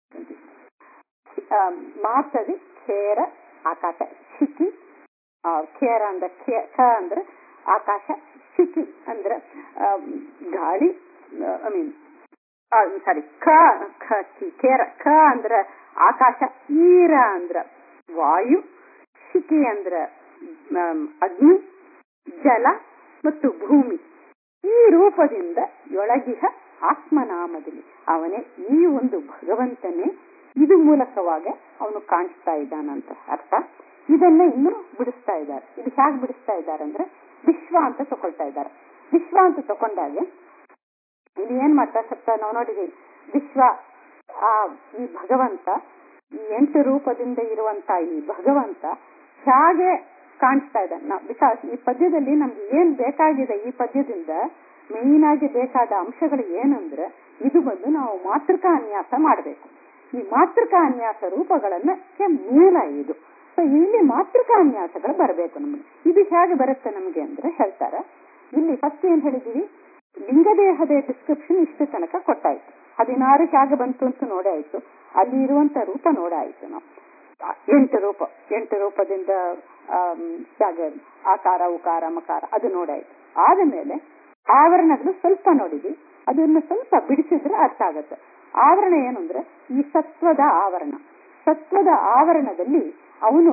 ಆ, ಮಾತ್ರದಿ ಖೇರ ಆಕಾಶ ಶಿಖಿ ಆ, ಖೇರ ಅಂದ್ರೆ ಖೇ- ಖ ಅಂದ್ರೆ ಆಕಾಶ ಶಿಖಿ ಅಂದ್ರೆ ಆ, ಗಾಳಿ ಐ ಮೀನ್ ಸಾರಿ ಖ ಖ ಕಿ- ಖೇರ ಖ ಅಂದ್ರ ಆಕಾಶ ಈರ ಅಂದ್ರ ವಾಯು ಶಿಖಿ ಅಂದ್ರ ಆಮ್, ಅಗ್ನಿ ಜಲ ಮತ್ತು ಭೂಮಿ ಈ ರೂಪದಿಂದ ಯೊಳಗಿಹ ಆತ್ಮನಾಮದಲ್ಲಿ ಅವನೇ ಈ ಒಂದು ಭಗವಂತನೇ ಇದು ಮೂಲಕವಾಗ ಅವನು ಕಾಣಿಸ್ತಾ ಇದ್ದಾನಂತ ಅರ್ಥ ಇದನ್ನ ಇನ್ನು ಬಿಡಿಸ್ತಾ ಇದ್ದಾರೆ ಇದು ಹೇಗೆ ಬಿಡಿಸ್ತಾ ಇದ್ದಾರೆ ಅಂದ್ರೆ ವಿಶ್ವ ಅಂತ ತಗೊಳ್ತಾ ಇದ್ದಾರೆ ವಿಶ್ವ ಅಂತ ತಕೊಂಡಾಗ ಇಲ್ಲಿ ಏನ್ ಮಾಡ್ತಾರೆ ಸ್ವಲ್ಪ ನಾವು ನೋಡಿದೀವಿ ವಿಶ್ವ ಆ ಈ ಭಗವಂತ ಈ ಎಂಟು ರೂಪದಿಂದ ಇರುವಂತ ಈ ಭಗವಂತ ಹೇಗೆ ಕಾಣಿಸ್ತಾ ಇದ್ದಾನೆ ಬಿಕಾಸ್ ಈ ಪದ್ಯದಲ್ಲಿ ನಮ್ಗೆ ಏನ್ ಬೇಕಾಗಿದೆ ಈ ಪದ್ಯದಿಂದ ಮೇನ್ ಆಗಿ ಬೇಕಾದ ಅಂಶಗಳು ಏನಂದ್ರೆ ಇದು ಬಂದು ನಾವು ಮಾತೃಕಾ ಅನ್ಯಾಸ ಮಾಡಬೇಕು ಈ ಮಾತೃಕಾ ಅನ್ಯಾಸ ರೂಪಗಳನ್ನ ಕ್ಕೆ ಮೂಲ ಇದು ಸೊ ಇಲ್ಲಿ ಮಾತೃಕಾ ಅನ್ಯಾಸಗಳು ಬರಬೇಕು ನಮಗೆ ಇದು ಹೇಗೆ ಬರುತ್ತೆ ನಮಗೆ ಅಂದ್ರೆ ಹೇಳ್ತಾರ ಇಲ್ಲಿ ಫಸ್ಟ್ ಏನ್ ಹೇಳಿದೀವಿ ಲಿಂಗದೇಹದ ಡಿಸ್ಕ್ರಿಪ್ಷನ್ ಇಷ್ಟು ತನಕ ಕೊಟ್ಟಾಯ್ತು ಹದಿನಾರು ಹೇಗೆ ಬಂತು ಅಂತ ನೋಡಾಯ್ತು ಅಲ್ಲಿ ಇರುವಂತ ರೂಪ ನೋಡಾಯ್ತು ನಾವು ಆ, ಎಂಟು ರೂಪ ಎಂಟು ರೂಪದಿಂದ ಆಮ್, ಹೇಗೆ ಆಕಾರ ಉಕಾರ ಮಕಾರ ಅದು ನೋಡಾಯ್ತು ಆದ ಮೇಲೆ ಆವರಣಗಳು ಸ್ವಲ್ಪ ನೋಡಿದ್ವಿ ಅದನ್ನ ಸ್ವಲ್ಪ ಬಿಡಿಸಿದ್ರೆ ಅರ್ಥ ಆಗತ್ತೆ ಆವರಣ ಏನು ಅಂದ್ರೆ ಈ ಸತ್ವದ ಆವರಣ ಸತ್ವದ ಆವರಣದಲ್ಲಿ ಅವನು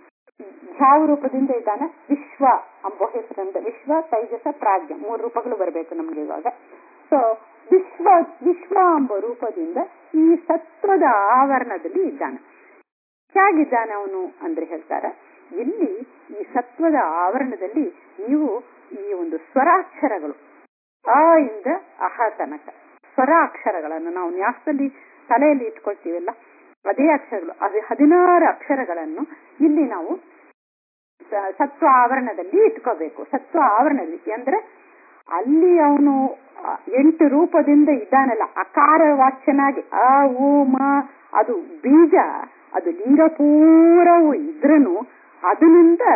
ಯಾವ ರೂಪದಿಂದ ಇದ್ದಾನೆ ವಿಶ್ವ ಎಂಬ ಹೆಸರಿಂದ ವಿಶ್ವ ತೈಜಸ ಪ್ರಾಜ್ಞ ಮೂರು ರೂಪಗಳು ಬರಬೇಕು ನಮ್ಗೆ ಇವಾಗ ಸೊ ವಿಶ್ವ ವಿಶ್ವ ಎಂಬ ರೂಪದಿಂದ ಈ ಸತ್ವದ ಆವರಣದಲ್ಲಿ ಇದ್ದಾನೆ ಹೇಗಿದ್ದಾನೆ ಅವನು ಅಂದ್ರೆ ಹೇಳ್ತಾರೆ ಇಲ್ಲಿ ಈ ಸತ್ವದ ಆವರಣದಲ್ಲಿ ನೀವು ಈ ಒಂದು ಸ್ವರಾಕ್ಷರಗಳು ಆ ಇಂದ ಅಹ ತನಕ ಸ್ವರ ಅಕ್ಷರಗಳನ್ನು ನಾವು ನ್ಯಾಸದಲ್ಲಿ ತಲೆಯಲ್ಲಿ ಇಟ್ಕೊಳ್ತೀವಲ್ಲ ಅದೇ ಅಕ್ಷರಗಳು ಅದೇ ಹದಿನಾರು ಅಕ್ಷರಗಳನ್ನು ಇಲ್ಲಿ ನಾವು ಸ- ಸತ್ವ ಆವರಣದಲ್ಲಿ ಇಟ್ಕೋಬೇಕು ಸತ್ವ ಆವರಣದಲ್ಲಿ ಅಂದ್ರೆ ಅಲ್ಲಿ ಅವನು ಎಂಟು ರೂಪದಿಂದ ಇದ್ದಾನಲ್ಲ ಅಕಾರ ವಾಚ್ಯನಾಗಿ ಆ ಉ ಮ ಅದು ಬೀಜ ಅದು ಲಿಂಗಪೂರವು ಇದ್ರನು ಅದರಿಂದ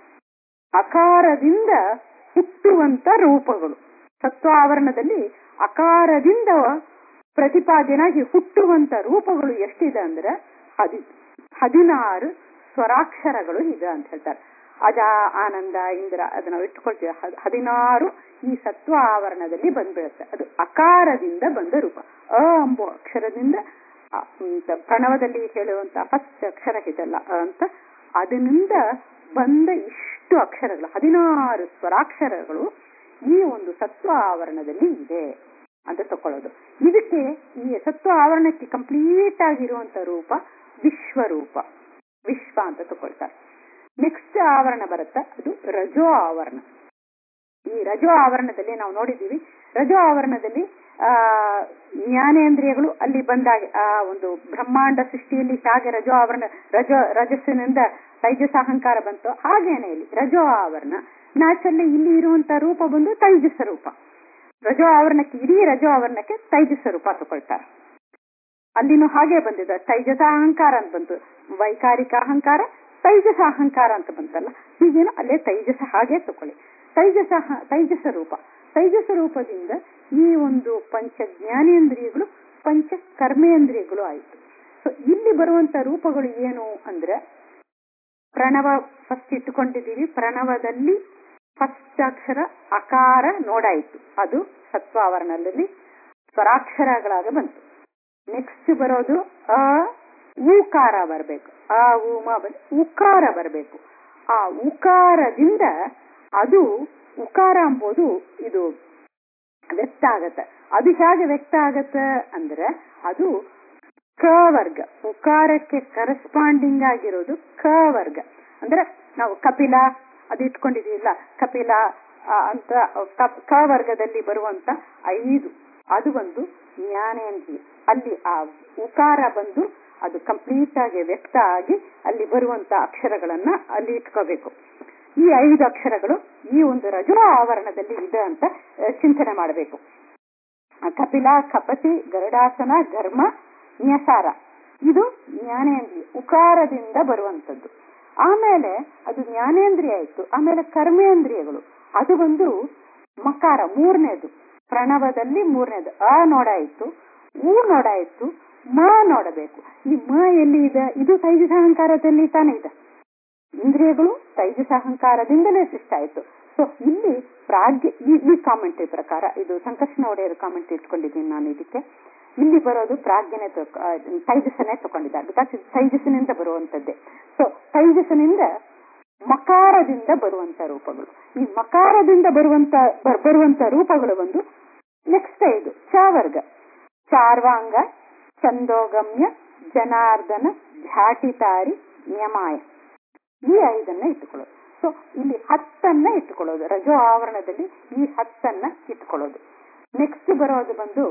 ಅಕಾರದಿಂದ ಹುಟ್ಟುವಂತ ರೂಪಗಳು ಸತ್ವ ಆವರಣದಲ್ಲಿ ಅಕಾರದಿಂದ ಪ್ರತಿಪಾದ್ಯನಾಗಿ ಹುಟ್ಟುವಂತ ರೂಪಗಳು ಎಷ್ಟಿದೆ ಅಂದ್ರೆ ಹದಿ ಹದಿನಾರು ಸ್ವರಾಕ್ಷರಗಳು ಇದೆ ಅಂತ ಹೇಳ್ತಾರೆ ಅಜ ಆನಂದ ಇಂದ್ರ ಅದನ್ನ ನಾವು ಇಟ್ಕೊಳ್ತೀವಿ ಹದ್- ಹದಿನಾರು ಈ ಸತ್ವ ಆವರಣದಲ್ಲಿ ಬಂದ್ಬಿಡುತ್ತೆ ಅದು ಅಕಾರದಿಂದ ಬಂದ ರೂಪ ಅ ಎಂಬ ಅಕ್ಷರದಿಂದ ಆ, ಹ್ಮ್, ಪ್ರಣವದಲ್ಲಿ ಹೇಳುವಂತ ಫಸ್ಟ್ ಅಕ್ಷರ ಇದೆಲ್ಲ ಅ ಅಂತ ಅದರಿಂದ ಬಂದ ಇಷ್ಟು ಅಕ್ಷರಗಳು ಹದಿನಾರು ಸ್ವರಾಕ್ಷರಗಳು ಈ ಒಂದು ಸತ್ವ ಆವರಣದಲ್ಲಿ ಇದೆ ಅಂತ ತಕೊಳ್ಳೋದು ಇದಕ್ಕೆ ಈ ಸತ್ವ ಆವರಣಕ್ಕೆ ಕಂಪ್ಲೀಟ್ ಆಗಿರುವಂತ ರೂಪ ವಿಶ್ವರೂಪ ವಿಶ್ವ ಅಂತ ತಕೊಳ್ತಾರೆ ನೆಕ್ಸ್ಟ್ ಆವರಣ ಬರುತ್ತೆ ಅದು ರಜೋ ಆವರಣ ಈ ರಜೋ ಆವರಣದಲ್ಲಿ ನಾವು ನೋಡಿದ್ದೀವಿ ರಜೋ ಆವರಣದಲ್ಲಿ ಆ ಜ್ಞಾನೇಂದ್ರಿಯಗಳು ಅಲ್ಲಿ ಬಂದಾಗ ಆ ಒಂದು ಬ್ರಹ್ಮಾಂಡ ಸೃಷ್ಟಿಯಲ್ಲಿ ಹೇಗೆ ರಜೋ ಆವರಣ ರಜೋ ರಜಸ್ಸಿನಿಂದ ತೈಜಸ ಅಹಂಕಾರ ಬಂತು ಹಾಗೇನೆ ಇಲ್ಲಿ ರಜೋ ಆವರಣ ನ್ಯಾಚುರಲಿ ಇಲ್ಲಿ ಇರುವಂತ ರೂಪ ಬಂದು ತೈಜಸ ರೂಪ ರಜೋ ಆವರಣಕ್ಕೆ ಇಡೀ ರಜೋ ಆವರಣಕ್ಕೆ ತೈಜಸ ರೂಪ ತಗೊಳ್ತಾರೆ ಅಲ್ಲಿನೂ ಹಾಗೆ ಬಂದಿದೆ ತೈಜಸ ಅಹಂಕಾರ ಅಂತ ಬಂತು ವೈಕಾರಿಕ ಅಹಂಕಾರ ತೈಜಸ ಅಹಂಕಾರ ಅಂತ ಬಂತಲ್ಲ ಹೀಗೇನು ಅಲ್ಲೇ ತೈಜಸ ಹಾಗೆ ತಗೊಳ್ಳಿ ತೈಜಸ ತೈಜಸ ರೂಪ ತೈಜಸ ರೂಪದಿಂದ ಈ ಒಂದು ಪಂಚ ಜ್ಞಾನೇಂದ್ರಿಯಗಳು ಪಂಚ ಕರ್ಮೇಂದ್ರಿಯಗಳು ಆಯಿತು ಸೊ ಇಲ್ಲಿ ಬರುವಂತ ರೂಪಗಳು ಏನು ಅಂದ್ರೆ ಪ್ರಣವ ಫಸ್ಟ್ ಇಟ್ಟುಕೊಂಡಿದ್ದೀವಿ ಪ್ರಣವದಲ್ಲಿ ಫಸ್ಟ್ ಅಕ್ಷರ ಅಕಾರ ನೋಡಾಯಿತು ಅದು ಸತ್ವಾವರಣದಲ್ಲಿ ಸ್ವರಾಕ್ಷರಗಳಾಗ ಬಂತು ನೆಕ್ಸ್ಟ್ ಬರೋದು ಅ ಉಕಾರ ಬರಬೇಕು ಆ ಉಮ ಉಕಾರ ಬರಬೇಕು ಆ ಉಕಾರದಿಂದ ಅದು ಉಕಾರ ಎಂಬುದು ಇದು ವ್ಯಕ್ತ ಆಗತ್ತೆ ಅದು ಹೇಗೆ ವ್ಯಕ್ತ ಆಗತ್ತೆ ಅಂದ್ರೆ ಅದು ಕ ವರ್ಗ ಉಕಾರಕ್ಕೆ ಕರೆಸ್ಪಾಂಡಿಂಗ್ ಆಗಿರೋದು ಕ ವರ್ಗ ಅಂದ್ರೆ ನಾವು ಕಪಿಲ ಅದು ಇಟ್ಕೊಂಡಿದೀವಿಲ್ಲ ಕಪಿಲ ಅಂತ ಕ ವರ್ಗದಲ್ಲಿ ಬರುವಂತ ಐದು ಅದು ಒಂದು ಜ್ಞಾನೇಂದ್ರಿಯ ಅಲ್ಲಿ ಆ ಉಕಾರ ಬಂದು ಅದು ಕಂಪ್ಲೀಟ್ ಆಗಿ ವ್ಯಕ್ತ ಆಗಿ ಅಲ್ಲಿ ಬರುವಂತ ಅಕ್ಷರಗಳನ್ನ ಅಲ್ಲಿ ಇಟ್ಕೋಬೇಕು ಈ ಐದು ಅಕ್ಷರಗಳು ಈ ಒಂದು ರಜೋ ಆವರಣದಲ್ಲಿ ಇದೆ ಅಂತ ಚಿಂತನೆ ಮಾಡಬೇಕು ಕಪಿಲ ಕಪತಿ ಗರುಡಾಸನ ಘರ್ಮ ನ್ಯಸಾರ ಇದು ಜ್ಞಾನೇಂದ್ರಿಯ ಉಕಾರದಿಂದ ಬರುವಂತದ್ದು ಆಮೇಲೆ ಅದು ಜ್ಞಾನೇಂದ್ರಿಯ ಆಯ್ತು ಆಮೇಲೆ ಕರ್ಮೇಂದ್ರಿಯಗಳು ಅದು ಒಂದು ಮಕಾರ ಮೂರನೇದು ಪ್ರಣವದಲ್ಲಿ ಮೂರನೇದು ಅ ನೋಡಾಯಿತು ಉ ನೋಡಾಯಿತು ಮ ನೋಡಬೇಕು ಈ ಮ ಎಲ್ಲಿ ಇದೆ ಇದು ತೈಜಸ ಅಹಂಕಾರದಲ್ಲಿ ತಾನೇ ಇದೆ ಇಂದ್ರಿಯಗಳು ತೈಜಸ ಅಹಂಕಾರದಿಂದಲೇ ಸೃಷ್ಟಾಯಿತು ಸೊ ಇಲ್ಲಿ ಪ್ರಾಗ್ಯ ಈ ಕಾಮೆಂಟ್ರಿ ಪ್ರಕಾರ ಇದು ಸಂಕರ್ಷಣ ಒಡೆಯರು ಕಾಮೆಂಟ್ ಇಟ್ಕೊಂಡಿದ್ದೀನಿ ನಾನು ಇದಕ್ಕೆ ಇಲ್ಲಿ ಬರೋದು ಪ್ರಾಜ್ಞನೆ ತೈಜಸನೇ ತಗೊಂಡಿದ್ದಾರೆ ಬಿಕಾಸ್ ಇದು ತೈಜಸ್ಸಿನಿಂದ ಬರುವಂತದ್ದೇ ಸೊ ತೈಜಸ್ಸಿನಿಂದ ಮಕಾರದಿಂದ ಬರುವಂತ ರೂಪಗಳು ಈ ಮಕಾರದಿಂದ ಬರುವಂತ ಬರುವಂತ ರೂಪಗಳು ಒಂದು ನೆಕ್ಸ್ಟ್ ಇದು ಚಾವರ್ಗ ಚಾರ್ವಾಂಗ ಚಂದೋಗಮ್ಯ ಜನಾರ್ದನ ಝಾಟಿತಾರಿ ನ್ಯಮಾಯ ಈ ಐದನ್ನ ಇಟ್ಟುಕೊಳ್ಳೋದು ಸೊ ಇಲ್ಲಿ ಹತ್ತನ್ನ ಇಟ್ಟುಕೊಳ್ಳೋದು ರಜೋ ಆವರಣದಲ್ಲಿ ಈ ಹತ್ತನ್ನ ಇಟ್ಟುಕೊಳ್ಳೋದು ನೆಕ್ಸ್ಟ್ ಬರೋದು ಬಂದು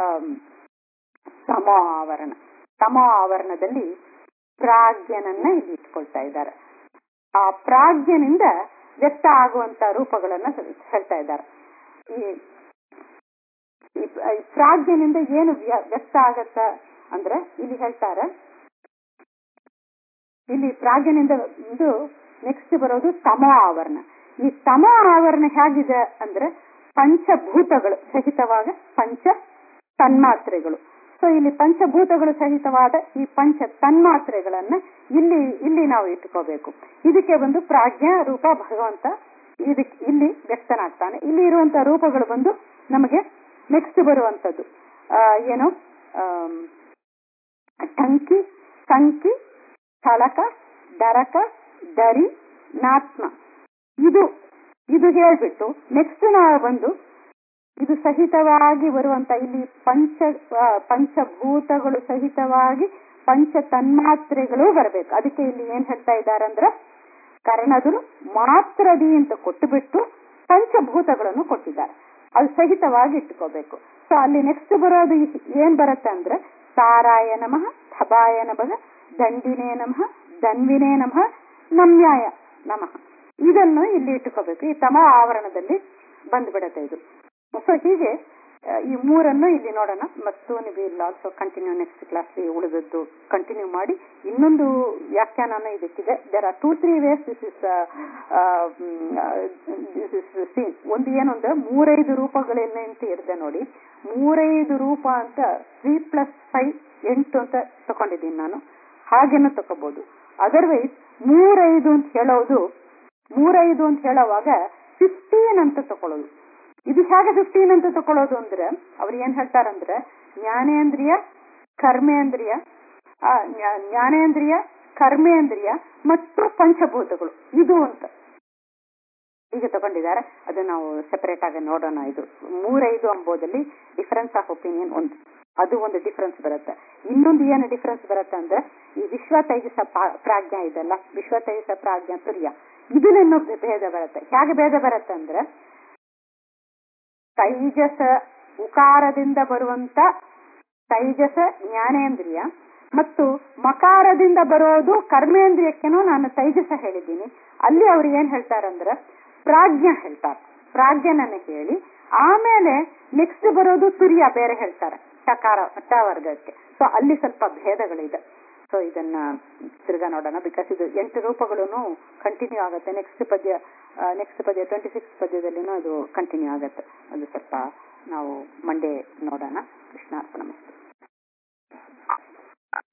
ತಮೋ ಆವರಣ ತಮೋ ಆವರಣದಲ್ಲಿ ಪ್ರಾಜ್ಞನನ್ನ ಇಲ್ಲಿ ಇಟ್ಕೊಳ್ತಾ ಇದ್ದಾರೆ ಆ ಪ್ರಾಜ್ಞನಿಂದ ವ್ಯಕ್ತ ಆಗುವಂತ ರೂಪಗಳನ್ನ ಹೇಳ್ತಾ ಇದ್ದಾರೆ ಈ ಪ್ರಾಜ್ಞನಿಂದ ಏನು ವ್ಯಕ್ತ ಆಗತ್ತ ಅಂದ್ರೆ ಇಲ್ಲಿ ಹೇಳ್ತಾರೆ ಇಲ್ಲಿ ಪ್ರಾಜ್ಞನಿಂದ ಇದು ನೆಕ್ಸ್ಟ್ ಬರೋದು ತಮೋ ಆವರಣ ಈ ತಮೋ ಆವರಣ ಹೇಗಿದೆ ಅಂದ್ರೆ ಪಂಚಭೂತಗಳು ಸಹಿತವಾದ ಪಂಚ ತನ್ಮಾತ್ರೆಗಳು ಸೊ ಇಲ್ಲಿ ಪಂಚಭೂತಗಳು ಸಹಿತವಾದ ಈ ಪಂಚ ತನ್ಮಾತ್ರೆಗಳನ್ನ ಇಲ್ಲಿ ಇಲ್ಲಿ ನಾವು ಇಟ್ಕೋಬೇಕು ಇದಕ್ಕೆ ಒಂದು ಪ್ರಾಜ್ಞಾ ರೂಪ ಭಗವಂತ ಇದಕ್ಕೆ ಇಲ್ಲಿ ವ್ಯಕ್ತನಾಗ್ತಾನೆ ಇಲ್ಲಿ ಇರುವಂತ ರೂಪಗಳು ಬಂದು ನಮಗೆ ನೆಕ್ಸ್ಟ್ ಬರುವಂತದ್ದು ಏನು ಟಂಕಿ ಸಂಕಿ ಸ್ಥಳಕ ಡರಕ ದರಿ ನಾತ್ಮ ಇದು ಇದು ಹೇಳ್ಬಿಟ್ಟು ನೆಕ್ಸ್ಟ್ ನಾವು ಬಂದು ಇದು ಸಹಿತವಾಗಿ ಬರುವಂತ ಇಲ್ಲಿ ಪಂಚ ಪಂಚಭೂತಗಳು ಸಹಿತವಾಗಿ ಪಂಚ ತನ್ಮಾತ್ರೆಗಳು ಬರಬೇಕು ಅದಕ್ಕೆ ಇಲ್ಲಿ ಏನ್ ಹೇಳ್ತಾ ಇದ್ದಾರೆ ಅಂದ್ರೆ ಕರ್ಣದರು ಮಾತ್ರದಿ ಅಂತ ಕೊಟ್ಟುಬಿಟ್ಟು ಪಂಚಭೂತಗಳನ್ನು ಕೊಟ್ಟಿದ್ದಾರೆ ಅದು ಸಹಿತವಾಗಿ ಇಟ್ಕೋಬೇಕು ಸೊ ಅಲ್ಲಿ ನೆಕ್ಸ್ಟ್ ಬರೋದು ಏನ್ ಬರುತ್ತೆ ಅಂದ್ರೆ ಸಾರಾಯ ನಮಃ ಥಬಾಯ ನಮಃ ದಂಡಿನೇ ನಮಃ ಧನ್ವಿನೇ ನಮಃ ನಮ್ಯಾಯ ನಮಃ ಇದನ್ನು ಇಲ್ಲಿ ಇಟ್ಟುಕೋಬೇಕು ಈ ತಮ ಆವರಣದಲ್ಲಿ ಬಂದ್ಬಿಡತ್ತೆ ಇದು ಸೊ ಹೀಗೆ ಈ ಮೂರನ್ನು ಇಲ್ಲಿ ನೋಡೋಣ ಮತ್ತು ನೀವು ಇಲ್ಲಿ ಆಲ್ಸೋ ಕಂಟಿನ್ಯೂ ನೆಕ್ಸ್ಟ್ ಕ್ಲಾಸ್ ಉಳಿದದ್ದು ಕಂಟಿನ್ಯೂ ಮಾಡಿ ಇನ್ನೊಂದು ವ್ಯಾಖ್ಯಾನ ಇದಕ್ಕಿದೆ there are two three ways this is this is seen ಒಂದು ಏನು ಅಂದ್ರೆ ಮೂರೈದು ರೂಪಗಳೇನ ಅಂತ ಇರುತ್ತೆ ನೋಡಿ ಮೂರೈದು ರೂಪ ಅಂತ ತ್ರೀ ಪ್ಲಸ್ ಫೈವ್ ಎಂಟು ಅಂತ ತಕೊಂಡಿದ್ದೀನಿ ನಾನು ಹಾಗೇನೂ ತಗೋಬಹುದು ಅದರ್ವೈಸ್ ಮೂರೈದು ಅಂತ ಹೇಳೋದು ಮೂರೈದು ಅಂತ ಹೇಳೋವಾಗ ಫಿಫ್ಟೀನ್ ಅಂತ ತಕೊಳ್ಳೋದು ಇದು ಹೇಗೆ ಫಿಫ್ಟೀನ್ ಅಂತ ತಕೊಳ್ಳೋದು ಅಂದ್ರೆ ಅವ್ರು ಏನ್ ಹೇಳ್ತಾರಂದ್ರೆ ಜ್ಞಾನೇಂದ್ರಿಯ ಕರ್ಮೇಂದ್ರಿಯ ಜ್ಞಾನೇಂದ್ರಿಯ ಕರ್ಮೇಂದ್ರಿಯ ಮತ್ತು ಪಂಚಭೂತಗಳು ಇದು ಅಂತ ಈಗ ತಗೊಂಡಿದ್ದಾರೆ ಅದು ನಾವು ಸೆಪರೇಟ್ ಆಗಿ ನೋಡೋಣ ಇದು ಮೂರೈದು ಅಂಬೋದಲ್ಲಿ ಡಿಫರೆನ್ಸ್ ಆಫ್ ಒಪಿನಿಯನ್ ಒಂದು ಅದು ಒಂದು ಡಿಫರೆನ್ಸ್ ಬರುತ್ತೆ ಇನ್ನೊಂದು ಏನು ಡಿಫರೆನ್ಸ್ ಬರುತ್ತೆ ಅಂದ್ರೆ ಈ ವಿಶ್ವ ತೈಜಸ ಪ್ರಾಜ್ಞ ಇದೆಲ್ಲ ವಿಶ್ವ ತೈಜಸ ಪ್ರಾಜ್ಞ ತುರ್ಯ ಇದನ್ನೇನು ಭೇದ ಬರುತ್ತೆ ಹೇಗೆ ಭೇದ ಬರುತ್ತೆ ಅಂದ್ರೆ ತೈಜಸ ಉಕಾರದಿಂದ ಬರುವಂತ ತೈಜಸ ಜ್ಞಾನೇಂದ್ರಿಯ ಮತ್ತು ಮಕಾರದಿಂದ ಬರೋದು ಕರ್ಮೇಂದ್ರಿಯಕ್ಕೇನೋ ನಾನು ತೈಜಸ ಹೇಳಿದ್ದೀನಿ ಅಲ್ಲಿ ಅವ್ರು ಏನ್ ಹೇಳ್ತಾರಂದ್ರೆ ಪ್ರಾಜ್ಞ ಹೇಳ್ತಾರೆ ಪ್ರಾಜ್ಞನನ್ನ ಹೇಳಿ ಆಮೇಲೆ ನೆಕ್ಸ್ಟ್ ಬರೋದು ತುರ್ಯ ಬೇರೆ ಹೇಳ್ತಾರೆ ಟಕಾರ ಟ ವರ್ಗಕ್ಕೆ ಸೊ ಅಲ್ಲಿ ಸ್ವಲ್ಪ ಭೇದಗಳಿದೆ ಸೊ ಇದನ್ನ ತಿರ್ಗಾ ನೋಡೋಣ ಬಿಕಾಸ್ ಇದು ಎಂಟು ರೂಪಗಳು ಕಂಟಿನ್ಯೂ ಆಗುತ್ತೆ ನೆಕ್ಸ್ಟ್ ಪದ್ಯ ನೆಕ್ಸ್ಟ್ ಪದ್ಯ ಟ್ವೆಂಟಿ ಸಿಕ್ಸ್ ಪದ್ಯದಲ್ಲಿನೂ ಅದು ಕಂಟಿನ್ಯೂ ಆಗುತ್ತೆ ಅದು ಸ್ವಲ್ಪ ನಾವು ಮಂಡೇ ನೋಡೋಣ ಕೃಷ್ಣ ನಮಸ್ತೆ